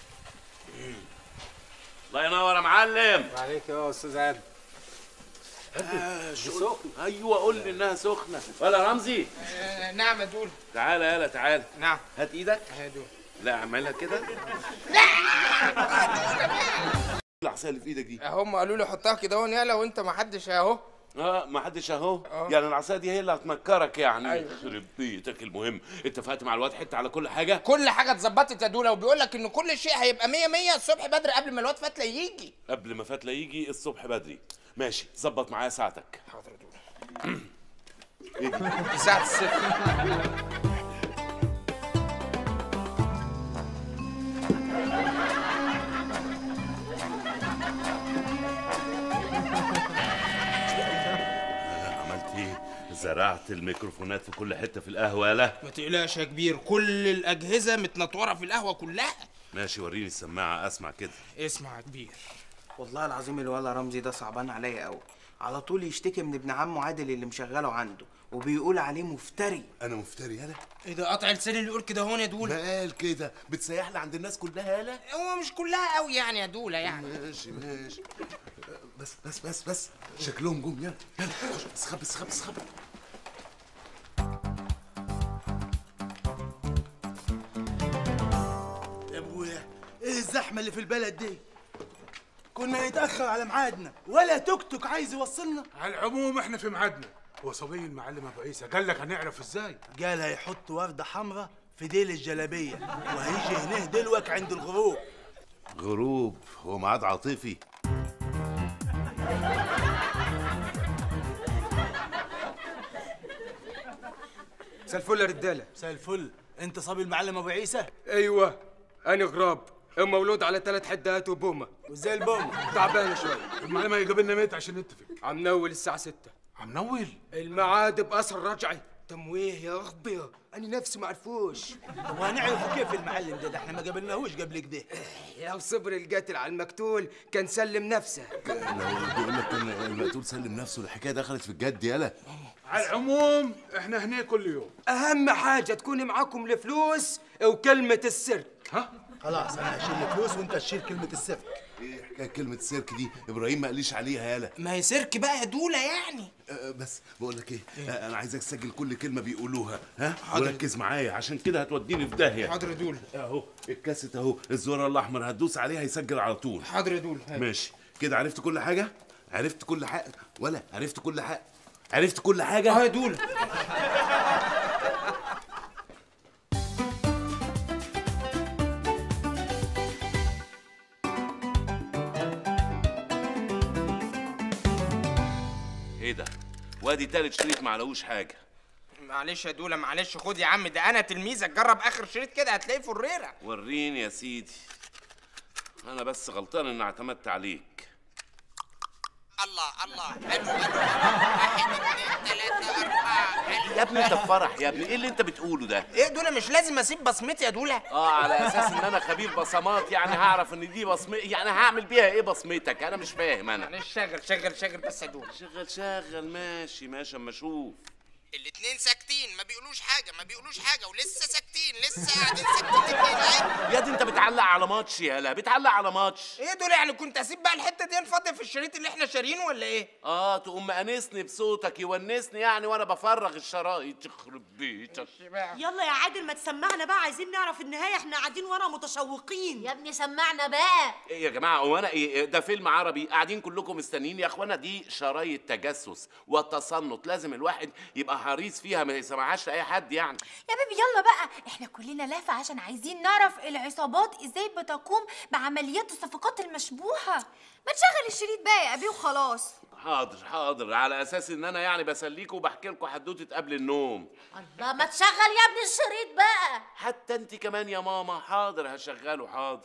الله ينور يا معلم عليك يا استاذ عادل آه سخنة ايوه قول لي انها سخنة ولا رمزي آه، نعم يا دولة تعالى يلا تعالى نعم هات ايدك يا دولة لا اعملها كده العصايه اللي في ايدك دي هم قالوا لي حطها كده اهو يلا وانت ما حدش اهو اه ما حدش اهو يعني العصايه دي هي اللي هتنكرك يعني أيوة. يخرب بيتك المهم اتفقت مع الواد حته على كل حاجه كل حاجه اتظبطت يا دوله وبيقول لك ان كل شيء هيبقى 100 100 الصبح بدري قبل ما الواد فتله يجي قبل ما فتله يجي الصبح بدري ماشي ظبط معايا ساعتك حاضر يا دوله ساعه الصفر عملت ايه زرعت الميكروفونات في كل حته في القهوه يالا ما تقلقش يا كبير كل الاجهزه متنطوره في القهوه كلها ماشي وريني السماعه اسمع كده اسمع يا كبير والله العظيم الولا رمزي ده صعبان عليا قوي على طول يشتكي من ابن عمه عادل اللي مشغله عنده وبيقول عليه مفتري انا مفتري يالا ايه ده قطع لساني اللي يقول كده هون يا دوله ما قال كده بتسيح لي عند الناس كلها يالا هو مش كلها قوي يعني يا دوله يعني ماشي ماشي بس بس بس بس شكلهم جم يلا يلا خش اسخب اسخب اسخب يا ابويا ايه الزحمه اللي في البلد دي كنا نتاخر على ميعادنا ولا توك توك عايز يوصلنا على العموم احنا في ميعادنا هو صبي المعلم ابو عيسى قال لك هنعرف ازاي قال هيحط ورده حمراء في ديل الجلابيه وهيجي هنا دلوك عند الغروب غروب هو ميعاد عاطفي مساء الفل يا رجاله مساء الفل انت صبي المعلم ابو عيسى ايوه انا غراب مولود على ثلاث حدات وبومه وازاي البومه تعبانه شويه المعلم هيقابلنا ميت عشان نتفق عم نول الساعه 6 عم نول الميعاد بأسر رجعي تمويه يا ربي انا نفسي ما عرفوش طب وهنعرف كيف المعلم ده, ده احنا ما قابلناهوش قبل كده لو صبر القاتل على المقتول كان سلم نفسه لو بيقول لك كان المقتول سلم نفسه الحكايه دخلت في الجد يالا على العموم احنا هنا كل يوم اهم حاجه تكون معاكم الفلوس وكلمه السر ها خلاص انا هشيل الفلوس وانت تشيل كلمه السر ايه حكايه كلمه سيرك دي ابراهيم ما قاليش عليها يالا ما هي سيرك بقى يا دوله يعني أه، بس بقول لك ايه آه، انا عايزك تسجل كل كلمه بيقولوها ها حاضر. وركز معايا عشان كده هتوديني في داهيه حاضر يا دول اهو الكاسيت اهو الزرار الاحمر هتدوس عليه هيسجل على طول حاضر يا دول هاي. ماشي كده عرفت كل حاجه عرفت كل حاجه ولا عرفت كل حاجه عرفت كل حاجه اه يا دول ايه ده وادي تالت شريط معلهوش حاجه معلش يا دوله معلش خد يا عم ده انا تلميذك جرب اخر شريط كده هتلاقيه فريره وريني يا سيدي انا بس غلطان ان اعتمدت عليك الله الله حلو حلو واحد اتنين تلاته اربعه حلو يا ابني انت في فرح يا ابني ايه اللي انت بتقوله ده ايه دوله مش لازم اسيب بصمتي يا دوله اه على اساس ان انا خبير بصمات يعني هعرف ان دي بصمه يعني هعمل بيها ايه بصمتك انا مش فاهم انا معلش شغل شغل شغل بس يا دوله شغل شغل ماشي ماشي اما اشوف الاتنين ساكتين ما بيقولوش حاجه ما بيقولوش حاجه ولسه ساكتين لسه قاعدين ساكتين الاتنين اهي يا دي انت بتعلق على ماتش يالا بتعلق على ماتش ايه دول يعني كنت اسيب بقى الحته دي فاضيه في الشريط اللي احنا شارينه ولا ايه اه تقوم مأنسني بصوتك يونسني يعني وانا بفرغ الشرايط يخرب بيتك يلا يا عادل ما تسمعنا بقى عايزين نعرف النهايه احنا قاعدين ورا متشوقين يا ابني سمعنا بقى ايه يا جماعه هو انا ايه ده فيلم عربي قاعدين كلكم مستنيين يا اخوانا دي شرايط تجسس وتصنت لازم الواحد يبقى حريص فيها ما يسمعهاش لاي حد يعني يا بيبي يلا بقى احنا كلنا لافة عشان عايزين نعرف العصابات ازاي بتقوم بعمليات الصفقات المشبوهة ما تشغل الشريط بقى يا ابي وخلاص حاضر حاضر على اساس ان انا يعني بسليكوا وبحكي لكم حدوته قبل النوم الله ما تشغل يا ابني الشريط بقى حتى انت كمان يا ماما حاضر هشغله حاضر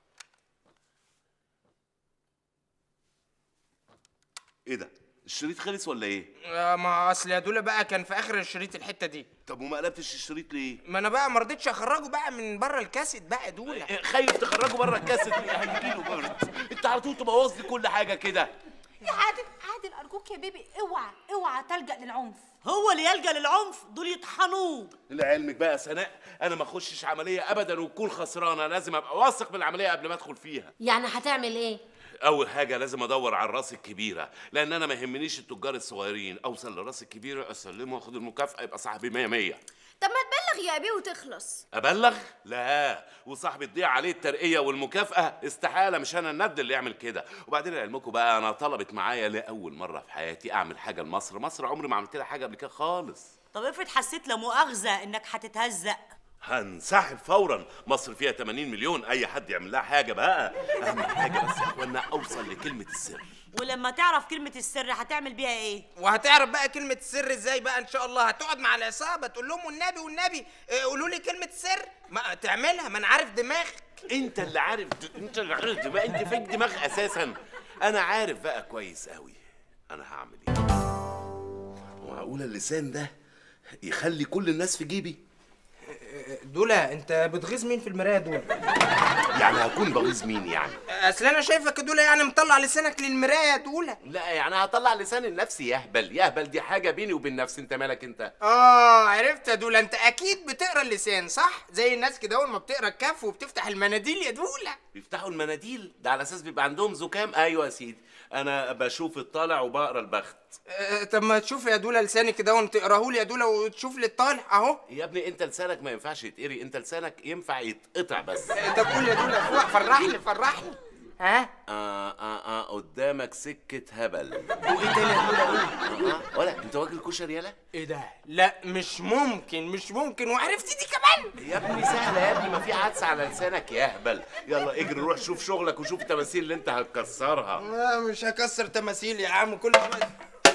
ايه ده الشريط خلص ولا ايه آه، ما اصل يا دوله بقى كان في اخر الشريط الحته دي طب وما قلبتش الشريط ليه ما انا بقى ما رضيتش اخرجه بقى من بره الكاسيت بقى يا دوله خايف تخرجه بره الكاسيت ليه هيجيله برد انت على طول تبوظ لي كل حاجه كده يا عادل عادل ارجوك يا بيبي اوعى اوعى تلجأ للعنف هو اللي يلجأ للعنف دول يطحنوه لعلمك بقى يا سناء انا ما اخشش عمليه ابدا وتكون خسرانه لازم ابقى واثق من العمليه قبل ما ادخل فيها يعني هتعمل ايه اول حاجه لازم ادور على الراس الكبيره لان انا ما يهمنيش التجار الصغيرين اوصل للراس الكبيره اسلمه واخد المكافاه يبقى صاحبي 100 100 طب ما تبلغ يا ابي وتخلص ابلغ لا وصاحبي تضيع عليه الترقيه والمكافاه استحاله مش انا الند اللي يعمل كده وبعدين لعلمكم بقى انا طلبت معايا لاول مره في حياتي اعمل حاجه لمصر مصر عمري ما عملت لها حاجه قبل كده خالص طب افرض حسيت لا مؤاخذه انك هتتهزق هنسحب فورا مصر فيها 80 مليون اي حد يعمل لها حاجه بقى اهم حاجه بس يا اخوانا اوصل لكلمه السر ولما تعرف كلمه السر هتعمل بيها ايه وهتعرف بقى كلمة السر ازاي بقى ان شاء الله هتقعد مع العصابة تقول لهم والنبي والنبي اه، قولوا لي كلمة السر ما تعملها ما انا عارف دماغك انت اللي عارف انت اللي عارف دماغ انت فيك دماغ اساسا انا عارف بقى كويس قوي انا هعمل ايه معقوله اللسان ده يخلي كل الناس في جيبي دولا انت بتغيظ مين في المرايه دول يعني هكون بغيظ مين يعني اصل انا شايفك يا دولا يعني مطلع لسانك للمرايه يا دولا لا يعني هطلع لساني لنفسي يهبل يهبل دي حاجه بيني وبين نفسي انت مالك انت اه عرفت يا دولا انت اكيد بتقرا اللسان صح زي الناس كده اول ما بتقرا الكف وبتفتح المناديل يا دولا بيفتحوا المناديل ده على اساس بيبقى عندهم زكام ايوه يا سيدي انا بشوف الطالع وبقرا البخت اه طب ما تشوف يا دولا لساني كده وانت تقراه لي يا دولا وتشوف لي الطالع اهو يا ابني انت لسانك ما ينفعش يتقري انت لسانك ينفع يتقطع بس طب قول يا دولا فوق فرحني فرحني ها آه آه آه قدامك سكة هبل وايه تاني يا دولا قول آه آه ولا انت واكل كشري يالا؟ ايه ده لا مش ممكن مش ممكن وعرفت دي كمان يا ابني سهلة يا ابني ما في عدس على لسانك يا اهبل يلا اجري روح شوف شغلك وشوف التماثيل اللي انت هتكسرها لا مش هكسر تماثيل يا عم كل شويه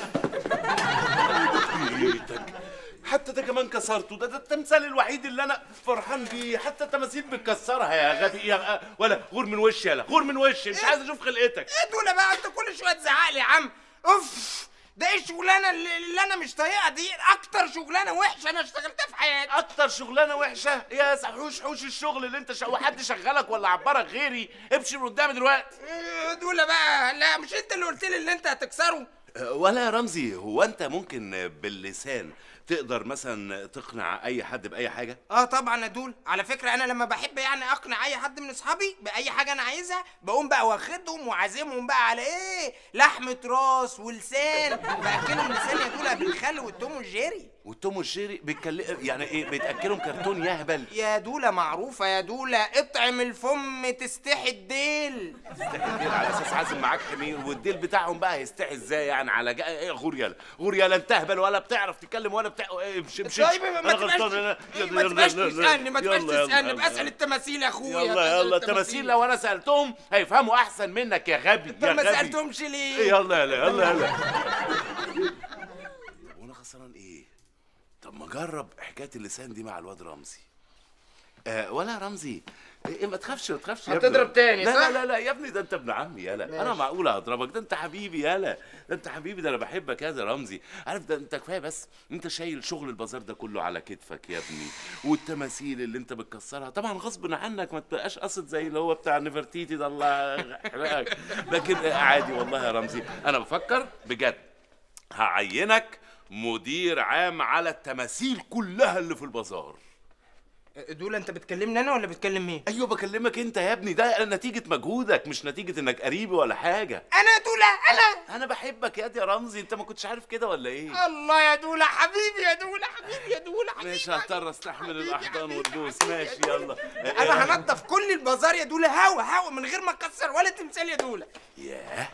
بيتك حتى ده كمان كسرته ده, ده التمثال الوحيد اللي انا فرحان بيه حتى التماثيل بتكسرها يا غبي يا ولا غور من وشي يلا غور من وشي مش عايز اشوف خلقتك ايه دولا بقى انت كل شويه تزعق لي يا عم اوف ده ايه الشغلانه اللي, اللي انا مش طايقها دي اكتر شغلانه وحشه انا اشتغلتها في حياتي اكتر شغلانه وحشه يا سحوش حوش الشغل اللي انت شا... وحد شغلك ولا عبرك غيري امشي من قدامي دلوقتي إيه دولا بقى لا مش انت اللي قلت لي اللي انت هتكسره أه، ولا يا رمزي هو انت ممكن باللسان تقدر مثلا تقنع اي حد باي حاجه اه طبعا يا دول على فكره انا لما بحب يعني اقنع اي حد من اصحابي باي حاجه انا عايزها بقوم بقى واخدهم وعازمهم بقى على ايه لحمه راس ولسان باكلهم لسان يا دول الخل والتوم والجيري والتوم والشيري بيتكلم يعني ايه بيتاكلهم كرتون يهبل يا دولة معروفة يا دولة اطعم الفم تستحي الديل الديل على اساس عازم معاك حمير والديل بتاعهم بقى هيستحي ازاي يعني على جا... ايه غوريالا غوريالا انت اهبل ولا بتعرف تتكلم ولا بتاع ايه امشي امشي طيب ما أنا تبقاش غلطان، أنا- إيه، ما يلا، تبقاش يلا، يلا. تسألني ما تبقاش يلا، يلا، تسألني يلا. بسأل التماثيل يا اخويا يلا بسأل يلا تماثيل لو انا سالتهم هيفهموا احسن منك يا غبي طب يا ما غبي سألتهمش ليه؟ يلا يلا يلا يلا وانا خسران ايه طب ما اجرب حكايه اللسان دي مع الواد رمزي آه ولا رمزي إيه ما تخافش ما تخافش يا ابني. هتضرب تاني، لا صح؟ لا لا لا يا ابني ده انت ابن عمي يالا انا ماشي. معقول هضربك ده انت حبيبي يالا ده انت حبيبي ده انا بحبك يا ده رمزي عارف ده انت كفايه بس انت شايل شغل البازار ده كله على كتفك يا ابني والتماثيل اللي انت بتكسرها طبعا غصب عنك ما تبقاش قصد زي اللي هو بتاع نفرتيتي ده الله يحرقك لكن عادي والله يا رمزي انا بفكر بجد هعينك مدير عام على التماثيل كلها اللي في البازار دولة انت بتكلمني انا ولا بتكلم مين؟ ايوه بكلمك انت يا ابني ده نتيجه مجهودك مش نتيجه انك قريبي ولا حاجه انا دولة انا انا بحبك يا دي يا رمزي انت ما كنتش عارف كده ولا ايه الله يا دولة حبيبي يا دولة حبيبي يا دولة ماشي هضطر استحمل الاحضان والبوس ماشي يلا انا هنضف كل البازار يا دولة هوا هوا من غير ما اكسر ولا تمثال يا دولة ياه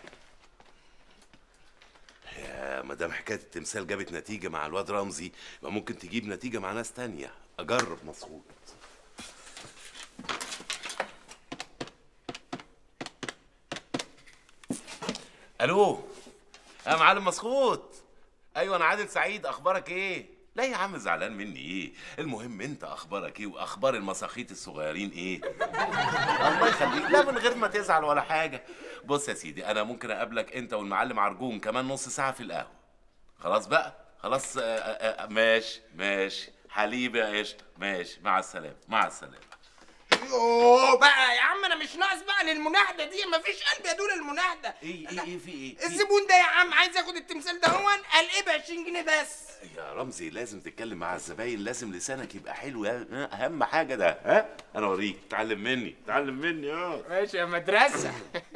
يا مدام حكايه التمثال جابت نتيجه مع الواد رمزي يبقى ممكن تجيب نتيجه مع ناس تانية اجرب مظبوط الو يا معلم مسخوط ايوه انا عادل سعيد اخبارك ايه لا يا عم زعلان مني ايه المهم انت اخبارك ايه واخبار المساخيط الصغيرين ايه الله يخليك لا من غير ما تزعل ولا حاجه بص يا سيدي انا ممكن اقابلك انت والمعلم عرجون كمان نص ساعه في القهوه خلاص بقى خلاص آه، آه، آه، ماشي ماشي حليب يا قشطه ماشي مع السلامه مع السلامه يوه بقى يا عم انا مش ناقص بقى للمناهده دي مفيش قلب يا دولة المناهده ايه ايه ايه في ايه في- الزبون ده يا عم عايز ياخد التمثال ده هون قال ايه ب 20 جنيه بس يا رمزي لازم تتكلم مع الزباين لازم لسانك يبقى حلو يا ها، اهم حاجه ده ها انا اوريك اتعلم مني اتعلم مني اه ماشي يا مدرسه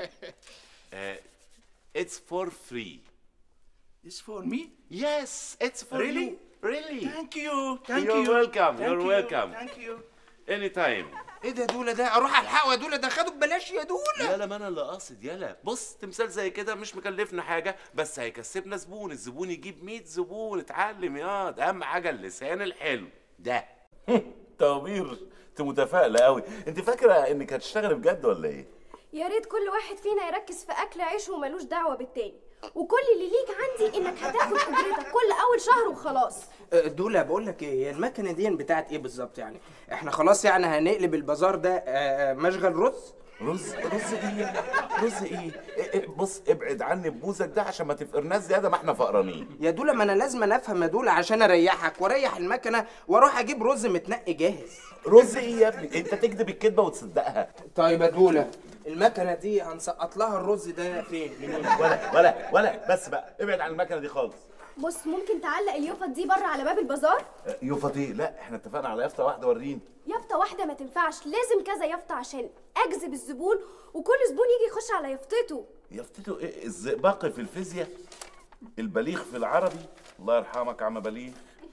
اتس فور فري It's for me? Yes, it's for Really? you. Really? Thank you. Thank You're you. welcome. Thank You're you. welcome. Thank you. Anytime. ايه ده دولة ده اروح الحقه يا دولة ده خدوا ببلاش يا دولة يالا ما انا اللي قاصد يالا بص تمثال زي كده مش مكلفنا حاجه بس هيكسبنا زبون الزبون يجيب 100 زبون اتعلم يا ده اهم حاجه اللسان الحلو ده طوابير انت متفائله قوي انت فاكره انك هتشتغلي بجد ولا ايه يا ريت كل واحد فينا يركز في اكل عيشه وملوش دعوه بالتاني وكل اللي ليك عندي انك هتاخد اجرتك كل اول شهر وخلاص أه، دولة بقول لك ايه هي المكنه دي بتاعت ايه بالظبط يعني احنا خلاص يعني هنقلب البازار ده أه، أه، مشغل رز رز رز ايه رز ايه إيه- إيه، بص ابعد عني ببوزك ده عشان ما تفقرناش زياده ما احنا فقرانين يا دولة ما انا لازم أنا افهم يا دولة عشان اريحك واريح المكنه واروح اجيب رز متنقي جاهز رز ايه يا ابني انت تكذب الكذبه وتصدقها طيب يا دولة المكنه دي هنسقط لها الرز ده فين منين ولا ولا ولا بس بقى ابعد عن المكنه دي خالص بص ممكن تعلق اليوفط دي بره على باب البازار يوفط ايه لا احنا اتفقنا على يافطه واحده وريني يافطه واحده ما تنفعش لازم كذا يافطه عشان اجذب الزبون وكل زبون يجي يخش على يافطته يافطته ايه الزئبق في الفيزياء البليغ في العربي الله يرحمك عم بليغ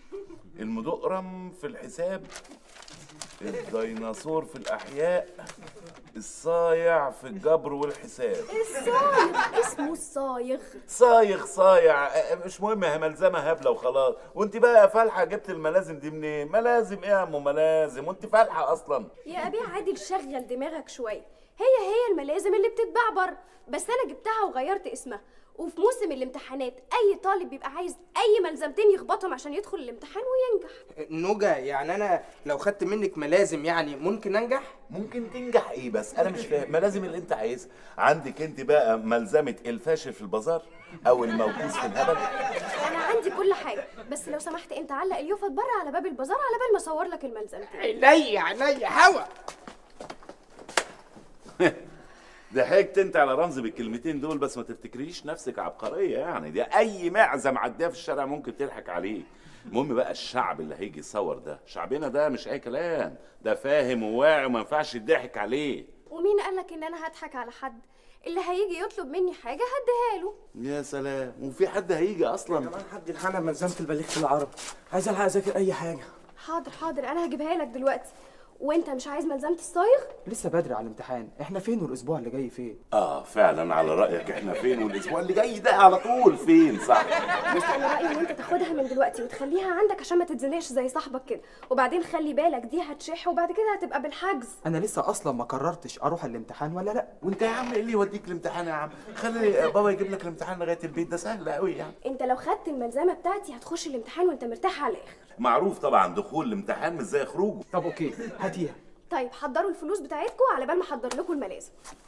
المدقرم في الحساب الديناصور في الاحياء الصايع في الجبر والحساب الصايغ اسمه الصايغ صايغ صايع اه، مش مهم هي ملزمه هبله وخلاص وانت بقى يا فالحه جبت الملازم دي منين ملازم ايه يا ام ملازم وانت فالحه اصلا يا ابي عادل شغل دماغك شويه هي هي الملازم اللي بتتباع بره بس انا جبتها وغيرت اسمها وفي موسم الامتحانات اي طالب بيبقى عايز اي ملزمتين يخبطهم عشان يدخل الامتحان وينجح نوجا يعني انا لو خدت منك ملازم يعني ممكن انجح ممكن تنجح ايه بس انا مش فاهم ملازم اللي انت عايزها عندك انت بقى ملزمه الفاشل في البازار او الموكوس في الهبل انا عندي كل حاجه بس لو سمحت انت علق اليوفط بره على باب البازار على بال ما اصور لك الملزمتين عينيا عينيا هوا ضحكت انت على رمز بالكلمتين دول بس ما تفتكريش نفسك عبقريه يعني دي اي معزه معديه في الشارع ممكن تضحك عليه المهم بقى الشعب اللي هيجي يصور ده شعبنا ده مش اي كلام ده فاهم وواعي وما ينفعش يضحك عليه ومين قالك ان انا هضحك على حد اللي هيجي يطلب مني حاجه هديها له يا سلام وفي حد هيجي اصلا حد الحنة ملزمة البليغ في العرب عايز الحق اذاكر اي حاجة حاضر حاضر انا هجيبها لك دلوقتي وانت مش عايز ملزمه الصايغ لسه بدري على الامتحان احنا فين والاسبوع اللي جاي فين اه فعلا على رايك احنا فين والاسبوع اللي جاي ده على طول فين صح بص انا رايي ان انت تاخدها من دلوقتي وتخليها عندك عشان ما تتزنقش زي صاحبك كده وبعدين خلي بالك دي هتشح وبعد كده هتبقى بالحجز انا لسه اصلا ما قررتش اروح الامتحان ولا لا وانت يا عم ايه اللي يوديك الامتحان يا عم خلي بابا يجيب لك الامتحان لغايه البيت ده سهل قوي يعني انت لو خدت الملزمه بتاعتي هتخش الامتحان وانت مرتاح على الاخر معروف طبعا دخول الامتحان مش زي خروجه طب اوكي هاتيها طيب حضروا الفلوس بتاعتكم على بال ما احضر لكم الملازم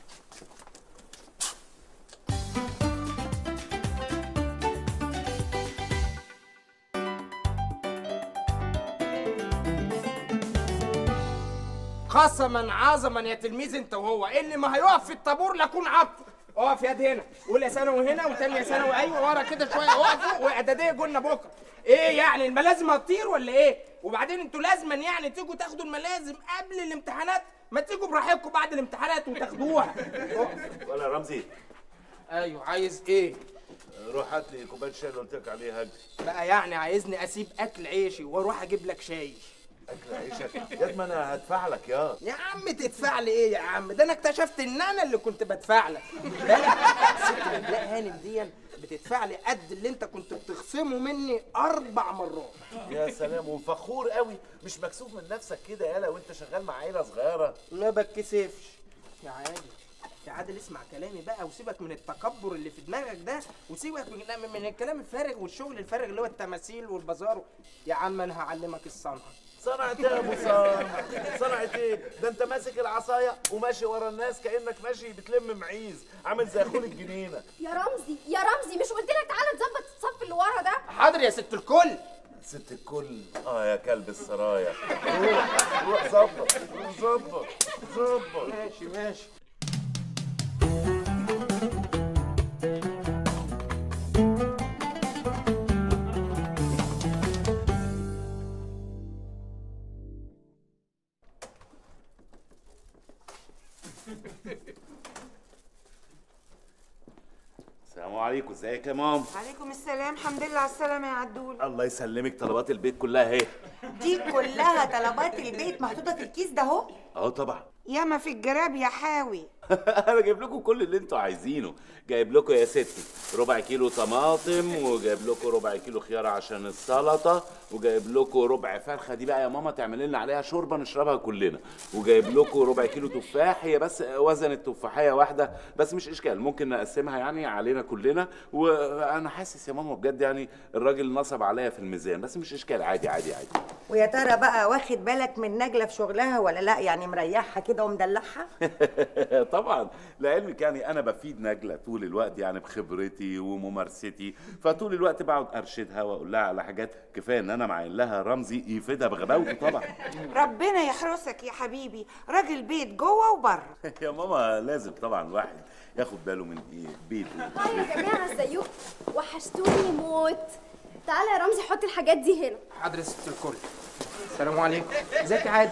قسما عظما يا تلميذ انت وهو اللي ما هيقف في الطابور لاكون عبد اقف يد هنا اولى ثانوي هنا وثانيه ثانوي ايوه ورا كده شويه اقفوا واعداديه قلنا بكره ايه يعني الملازم هتطير ولا ايه وبعدين انتوا لازما يعني تيجوا تاخدوا الملازم قبل الامتحانات ما تيجوا براحتكم بعد الامتحانات وتاخدوها اقف. ولا رمزي ايوه عايز ايه روح هات لي كوبايه الشاي اللي قلت لك عليها دي بقى يعني عايزني اسيب اكل عيشي واروح اجيب لك شاي اكل عيشك يا ما انا هدفع لك يا يا عم تدفع لي ايه يا عم ده انا اكتشفت ان انا اللي كنت بدفع لك لا لا الست نجلاء هانم دي بتدفع لي قد اللي انت كنت بتخصمه مني اربع مرات يا سلام وفخور قوي مش مكسوف من نفسك كده يالا وانت شغال مع عيله صغيره ما بتكسفش يا عادل يا عادل اسمع كلامي بقى وسيبك من التكبر اللي في دماغك ده وسيبك من, لا، من الكلام الفارغ والشغل الفارغ اللي هو التماثيل والبازار يا عم انا هعلمك الصنعه صنعت ايه يا ابو صنع صنعت ايه ده انت ماسك العصايه وماشي ورا الناس كانك ماشي بتلم معيز عامل زي اخول الجنينه يا رمزي يا رمزي مش قلت لك تعالى تظبط الصف اللي ورا ده حاضر يا ست الكل ست الكل اه يا كلب السرايا روح روح ظبط ظبط ظبط ماشي ماشي السلام عليكم ازيك يا مام عليكم السلام الحمد لله على السلامة يا عدول الله يسلمك طلبات البيت كلها اهي دي كلها طلبات البيت محطوطة في الكيس ده اهو اه طبعا ياما في الجراب يا حاوي انا جايب لكم كل اللي انتوا عايزينه جايب لكم يا ستي ربع كيلو طماطم وجايب لكم ربع كيلو خيار عشان السلطه وجايب لكم ربع فرخه دي بقى يا ماما تعمل لنا عليها شوربه نشربها كلنا وجايب لكم ربع كيلو تفاح هي بس وزن التفاحيه واحده بس مش اشكال ممكن نقسمها يعني علينا كلنا وانا حاسس يا ماما بجد يعني الراجل نصب عليا في الميزان بس مش اشكال عادي عادي عادي ويا ترى بقى واخد بالك من نجلة في شغلها ولا لا يعني مريحها كده ومدلعها طبعا لعلمك يعني انا بفيد نجله طول الوقت يعني بخبرتي وممارستي فطول الوقت بقعد ارشدها واقول لها على حاجات كفايه ان انا معين لها رمزي يفيدها بغباوته طبعا ربنا يحرسك يا حبيبي راجل بيت جوه وبره يا ماما لازم طبعا الواحد ياخد باله من ايه بيته هاي يا جماعه ازيكم وحشتوني موت تعالى يا رمزي حط الحاجات دي هنا حضرة ست الكل السلام عليكم ازيك يا عادل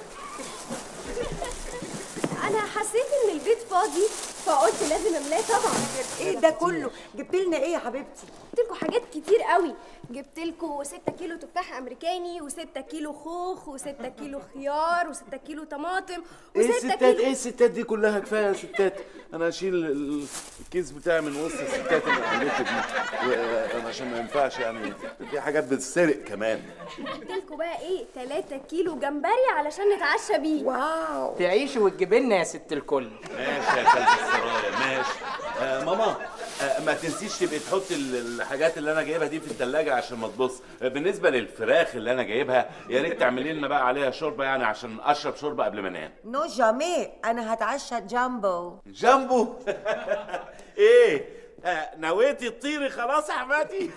انا حسيت ان البيت فاضي فقلت لازم املاه طبعا ايه ده كله جبت لنا ايه يا حبيبتي جبت لكم حاجات كتير قوي جبت لكم 6 كيلو تفاح امريكاني و6 كيلو خوخ و6 كيلو خيار و6 كيلو طماطم ايه و6 الستات كيلو ايه الستات دي كلها كفايه يا ستات انا اشيل ال- الكيس بتاعي من وسط الستات اللي عملت دي و- عشان ما ينفعش يعني في حاجات بتتسرق كمان جبت لكم بقى ايه 3 كيلو جمبري علشان نتعشى بيه واو تعيشي وتجيبي لنا يا ست الكل ماشي يا كلب السرايا ماشي آه ماما آه ما تنسيش تبقي تحطي ال- الحاجات اللي انا جايبها دي في الثلاجه عشان ما تبص آه بالنسبه للفراخ اللي انا جايبها يا ريت تعملي لنا بقى عليها شوربه يعني عشان اشرب شوربه قبل ما انام نو جامي انا هتعشى جامبو جامبو ايه آه نويتي تطيري خلاص يا حماتي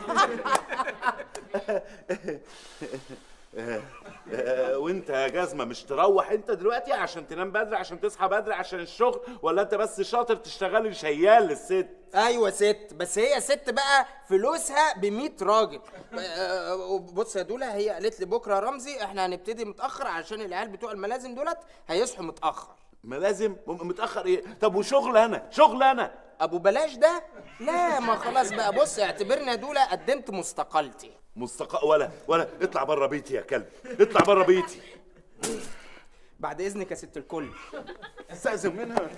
آه، آه، وانت يا جزمه مش تروح انت دلوقتي عشان تنام بدري عشان تصحى بدري عشان الشغل ولا انت بس شاطر تشتغلي شيال للست ايوه ست بس هي ست بقى فلوسها ب 100 راجل آه، بص يا دولا هي قالت لي بكره يا رمزي احنا هنبتدي متاخر عشان العيال بتوع الملازم دولت هيصحوا متاخر ما لازم م- متاخر ايه طب وشغل انا شغل انا ابو بلاش ده لا ما خلاص بقى بص اعتبرنا دول قدمت مستقلتي مستق ولا ولا اطلع بره بيتي يا كلب اطلع بره بيتي بعد اذنك يا ست الكل استاذن منها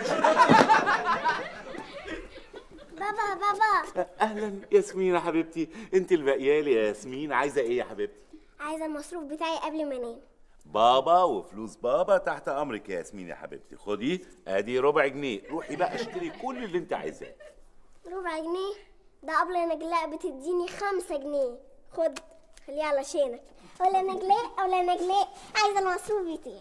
بابا بابا اهلا ياسمين يا حبيبتي انت البقيالي يا ياسمين عايزه ايه يا حبيبتي عايزه المصروف بتاعي قبل ما انام بابا وفلوس بابا تحت امرك يا ياسمين يا حبيبتي خدي ادي ربع جنيه روحي بقى اشتري كل اللي انت عايزاه ربع جنيه ده قبل نجلاء بتديني خمسة جنيه خد خليه علشانك ولا نجلاء ولا نجلاء عايزه المصروف بتاعي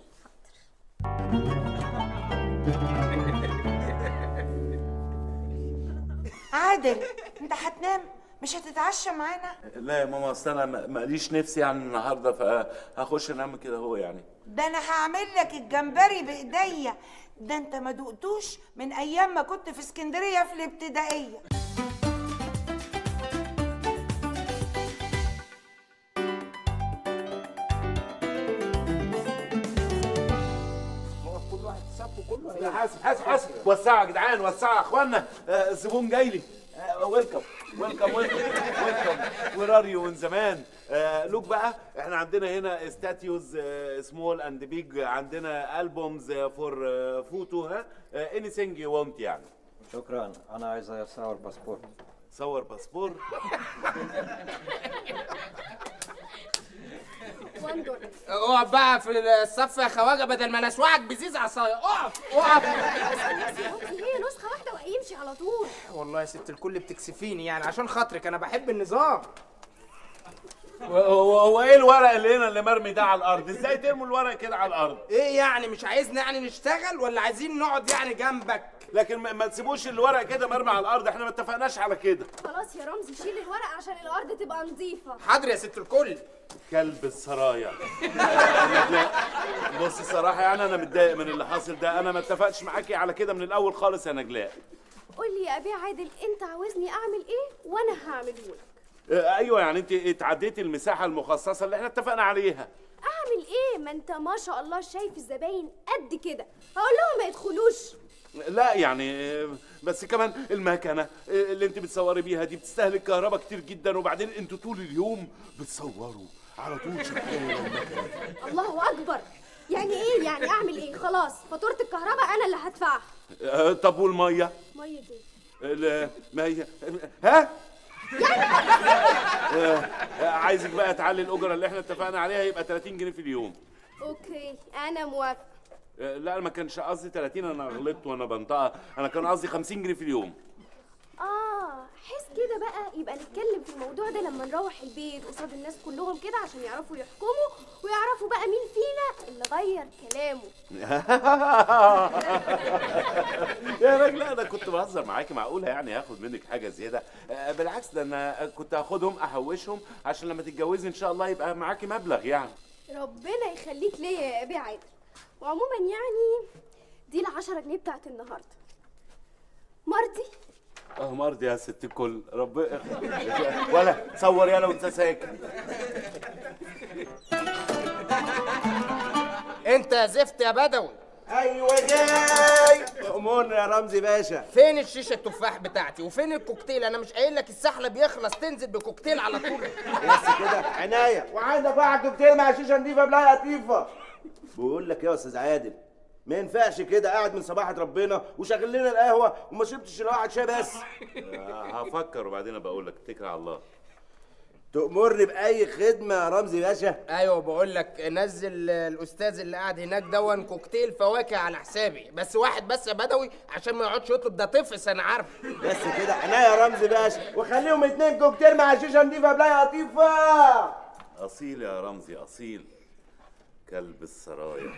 عادل انت هتنام مش هتتعشى معانا لا يا ماما اصل انا ما- ماليش نفسي يعني النهارده فهخش انام كده هو يعني ده انا هعمل لك الجمبري بايديا ده انت ما دقتوش من ايام ما كنت في اسكندريه في الابتدائيه كل واحد صفه كله يا حاسب حاسب حاسب وسعوا يا جدعان وسعوا يا اخوانا آه، الزبون جاي لي ويلكم ويلكم ويلكم ويلكم وير ار يو من زمان لوك بقى احنا عندنا هنا ستاتيوز سمول اند بيج عندنا البومز فور فوتو ها اني ثينج يو وونت يعني شكرا انا عايز اصور باسبور صور باسبور اقف بقى في الصف يا خواجه بدل ما نسوعك بزيز عصايه اقف اقف هي نسخة واحدة وهيمشي على طول والله يا ست الكل بتكسفيني يعني عشان خاطرك انا بحب النظام هو هو ايه الورق اللي هنا اللي مرمي ده على الارض ازاي ترموا الورق كده على الارض ايه يعني مش عايزنا يعني نشتغل ولا عايزين نقعد يعني جنبك لكن ما ما تسيبوش الورق كده مرمي على الارض احنا ما اتفقناش على كده خلاص يا رمزي شيل الورق عشان الأرض تبقى نظيفة حاضر يا ست الكل كلب السرايا لا، بص الصراحه يعني انا متضايق من اللي حاصل ده انا ما اتفقتش معاكي على كده من الاول خالص يا نجلاء قول لي يا أبي عادل أنت عاوزني أعمل إيه وأنا هعمله لك آه، ايوه يعني انت اتعديتي المساحه المخصصه اللي احنا اتفقنا عليها أعمل إيه ما أنت ما شاء الله شايف الزباين قد كده هقول لهم ما يدخلوش لا يعني آه، بس كمان المكنه آه، اللي انت بتصوري بيها دي بتستهلك كهرباء كتير جدا وبعدين انتوا طول اليوم بتصوروا على طول شغاله المكنه الله أكبر يعني إيه يعني أعمل إيه خلاص فاتورة الكهرباء أنا اللي هدفعها آه، طب والميه مية إيه ال- ما هي ها آه، آه، عايزك بقى تعلي الاجره اللي احنا اتفقنا عليها يبقى 30 جنيه في اليوم أوكي أنا موافقة آه، لا ما كانش قصدي 30 انا غلطت وانا بنطقها انا كان قصدي 50 جنيه في اليوم آه حس كده بقى يبقى نتكلم في الموضوع ده لما نروح البيت قصاد الناس كلهم كده عشان يعرفوا يحكموا ويعرفوا بقى مين فينا اللي غير كلامه يا راجل انا كنت بهزر معاكي معقوله يعني هاخد منك حاجه زياده آه، بالعكس ده انا كنت هاخدهم احوشهم عشان لما تتجوزي ان شاء الله يبقى معاكي مبلغ يعني ربنا يخليك ليا يا أبي عادل وعموما يعني دي العشرة جنيه بتاعت النهاردة مرضي اه مرضي يا ست الكل رب ولا صور يلا وانت ساكت انت يا زفت يا بدوي ايوه جاي امورنا يا رمزي باشا فين الشيشه التفاح بتاعتي وفين الكوكتيل انا مش قايل لك السحله بيخلص تنزل بكوكتيل على طول بس كده عناية وعندك بقى كوكتيل مع شيشه نضيفه بلا لطيفه بقول لك يا استاذ عادل ما ينفعش كده قاعد من صباحة ربنا وشغل لنا القهوة وما شربتش الا واحد شاي بس آه، هفكر وبعدين بقول لك اتكل على الله تأمرني بأي خدمة يا رمزي باشا ايوه بقول لك نزل الاستاذ اللي قاعد هناك دون كوكتيل فواكه على حسابي بس واحد بس يا بدوي عشان ما يقعدش يطلب ده طفس انا عارف بس كده عناية يا رمزي باشا وخليهم اتنين كوكتيل مع شيشة نضيفة بلا لطيفة اصيل يا رمزي اصيل كلب السرايا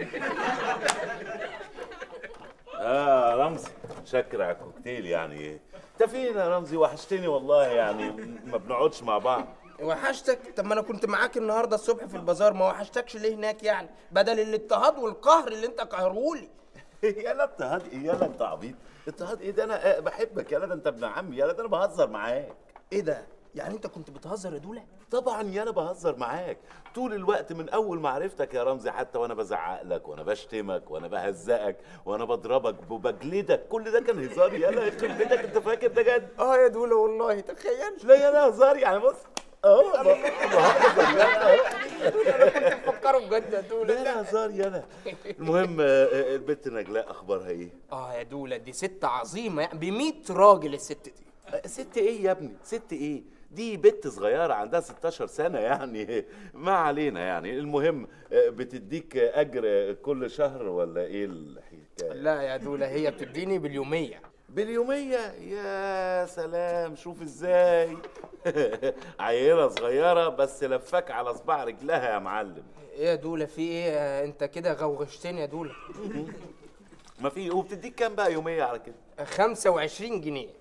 اه رمزي شكر على الكوكتيل يعني انت فين يا رمزي وحشتني والله يعني ما بنقعدش مع بعض وحشتك طب ما انا كنت معاك النهارده الصبح في البازار ما وحشتكش ليه هناك يعني بدل الاضطهاد والقهر اللي انت قهرهولي يلا اضطهاد ايه يلا انت عبيط اضطهاد ايه ده انا آه، بحبك يلا ده انت ابن عمي يلا ده انا بهزر معاك ايه ده يعني انت كنت بتهزر يا دوله طبعا يالا بهزر معاك طول الوقت من اول ما عرفتك يا رمزي حتى وانا بزعق لك وانا بشتمك وانا بهزقك وانا بضربك وبجلدك كل ده كان هزار يالا يخرب بيتك انت فاكر ده جد اه يا دوله والله تخيل لا يالا هزار يعني بص اه بهزر يالا فكروا بجد يا دوله لا لا هزار يالا المهم آه، آه، البت نجلاء اخبارها ايه اه يا دوله دي ست عظيمه يعني ب 100 راجل الست دي ست ايه يا ابني ست ايه دي بنت صغيرة عندها 16 سنة يعني ما علينا يعني المهم آه، بتديك أجر كل شهر ولا إيه الحكاية؟ لا يا دوله هي بتديني باليوميه باليومية يا سلام شوف ازاي عيلة صغيرة بس لفاك على صباع رجلها يا معلم ايه يا دوله في ايه آه، انت كده غوغشتني يا دوله ما في وبتديك كام بقى يومية على كده؟ 25 جنيه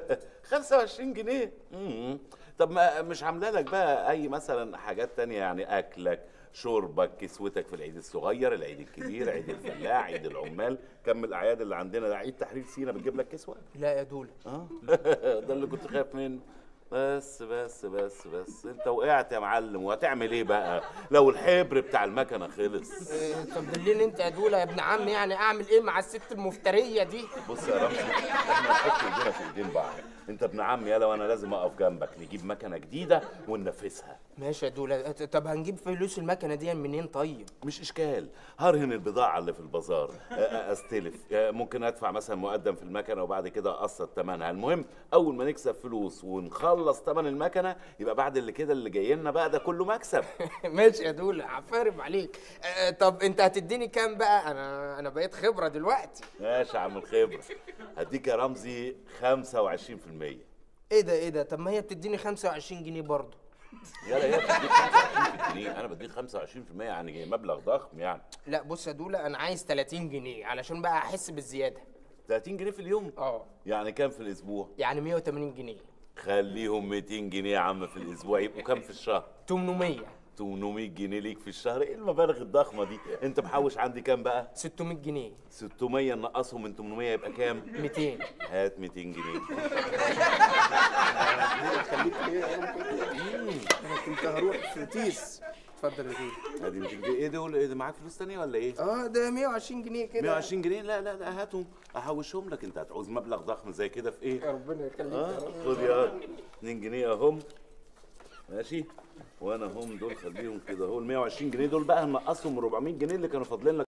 25 جنيه مم. طب ما مش عامله لك بقى اي مثلا حاجات تانية يعني اكلك شربك كسوتك في العيد الصغير العيد الكبير عيد الفلاح عيد العمال كم الاعياد اللي عندنا ده عيد تحرير سينا بتجيب لك كسوه لا يا دوله اه ده اللي كنت خايف منه بس بس بس بس انت وقعت يا معلم وهتعمل ايه بقى لو الحبر بتاع المكنه خلص إيه، طب دليني انت يا دوله يا ابن عم يعني اعمل ايه مع الست المفتريه دي بص يا رمزي احنا نحط ايدينا في ايدين بعض انت ابن عمي يلا وانا لازم اقف جنبك نجيب مكنه جديده وننفذها ماشي يا دوله طب هنجيب فلوس المكنه دي منين طيب مش اشكال هرهن البضاعه اللي في البازار أ- أ- استلف أ- ممكن ادفع مثلا مقدم في المكنه وبعد كده اقسط ثمنها المهم اول ما نكسب فلوس ونخلص ثمن المكنه يبقى بعد اللي كده اللي جاي لنا بقى ده كله مكسب ماشي يا دوله عفارم عليك آه، طب انت هتديني كام بقى انا انا بقيت خبره دلوقتي ماشي يا عم الخبره هديك يا رمزي 25% ايه ده ايه ده طب ما هي بتديني 25 جنيه برضه يلا يلا بديك 25 جنيه انا بديك 25% يعني مبلغ ضخم يعني لا بص يا دوله انا عايز 30 جنيه علشان بقى احس بالزياده 30 جنيه في اليوم اه يعني كام في الاسبوع يعني 180 جنيه خليهم 200 جنيه يا عم في الاسبوع يبقوا كام في الشهر 800 800 جنيه ليك في الشهر ايه المبالغ الضخمه دي انت محوش عندي كام بقى 600 جنيه 600 نقصهم من 800 يبقى كام 200 هات 200 جنيه خليك ليه انا كنت هروح في تيس اتفضل يا دوله ادي 200 جنيه ايه دول ايه ده معاك فلوس تانية ولا ايه اه ده 120 جنيه كده 120 جنيه لا لا لا هاتهم احوشهم لك انت هتعوز مبلغ ضخم زي كده في ايه ربنا يخليك اه يا رب. خد يا 2 جنيه اهم ماشي وانا هم دول خليهم كده اهو ال 120 جنيه دول بقى هنقصهم من 400 جنيه اللي كانوا فاضلين لك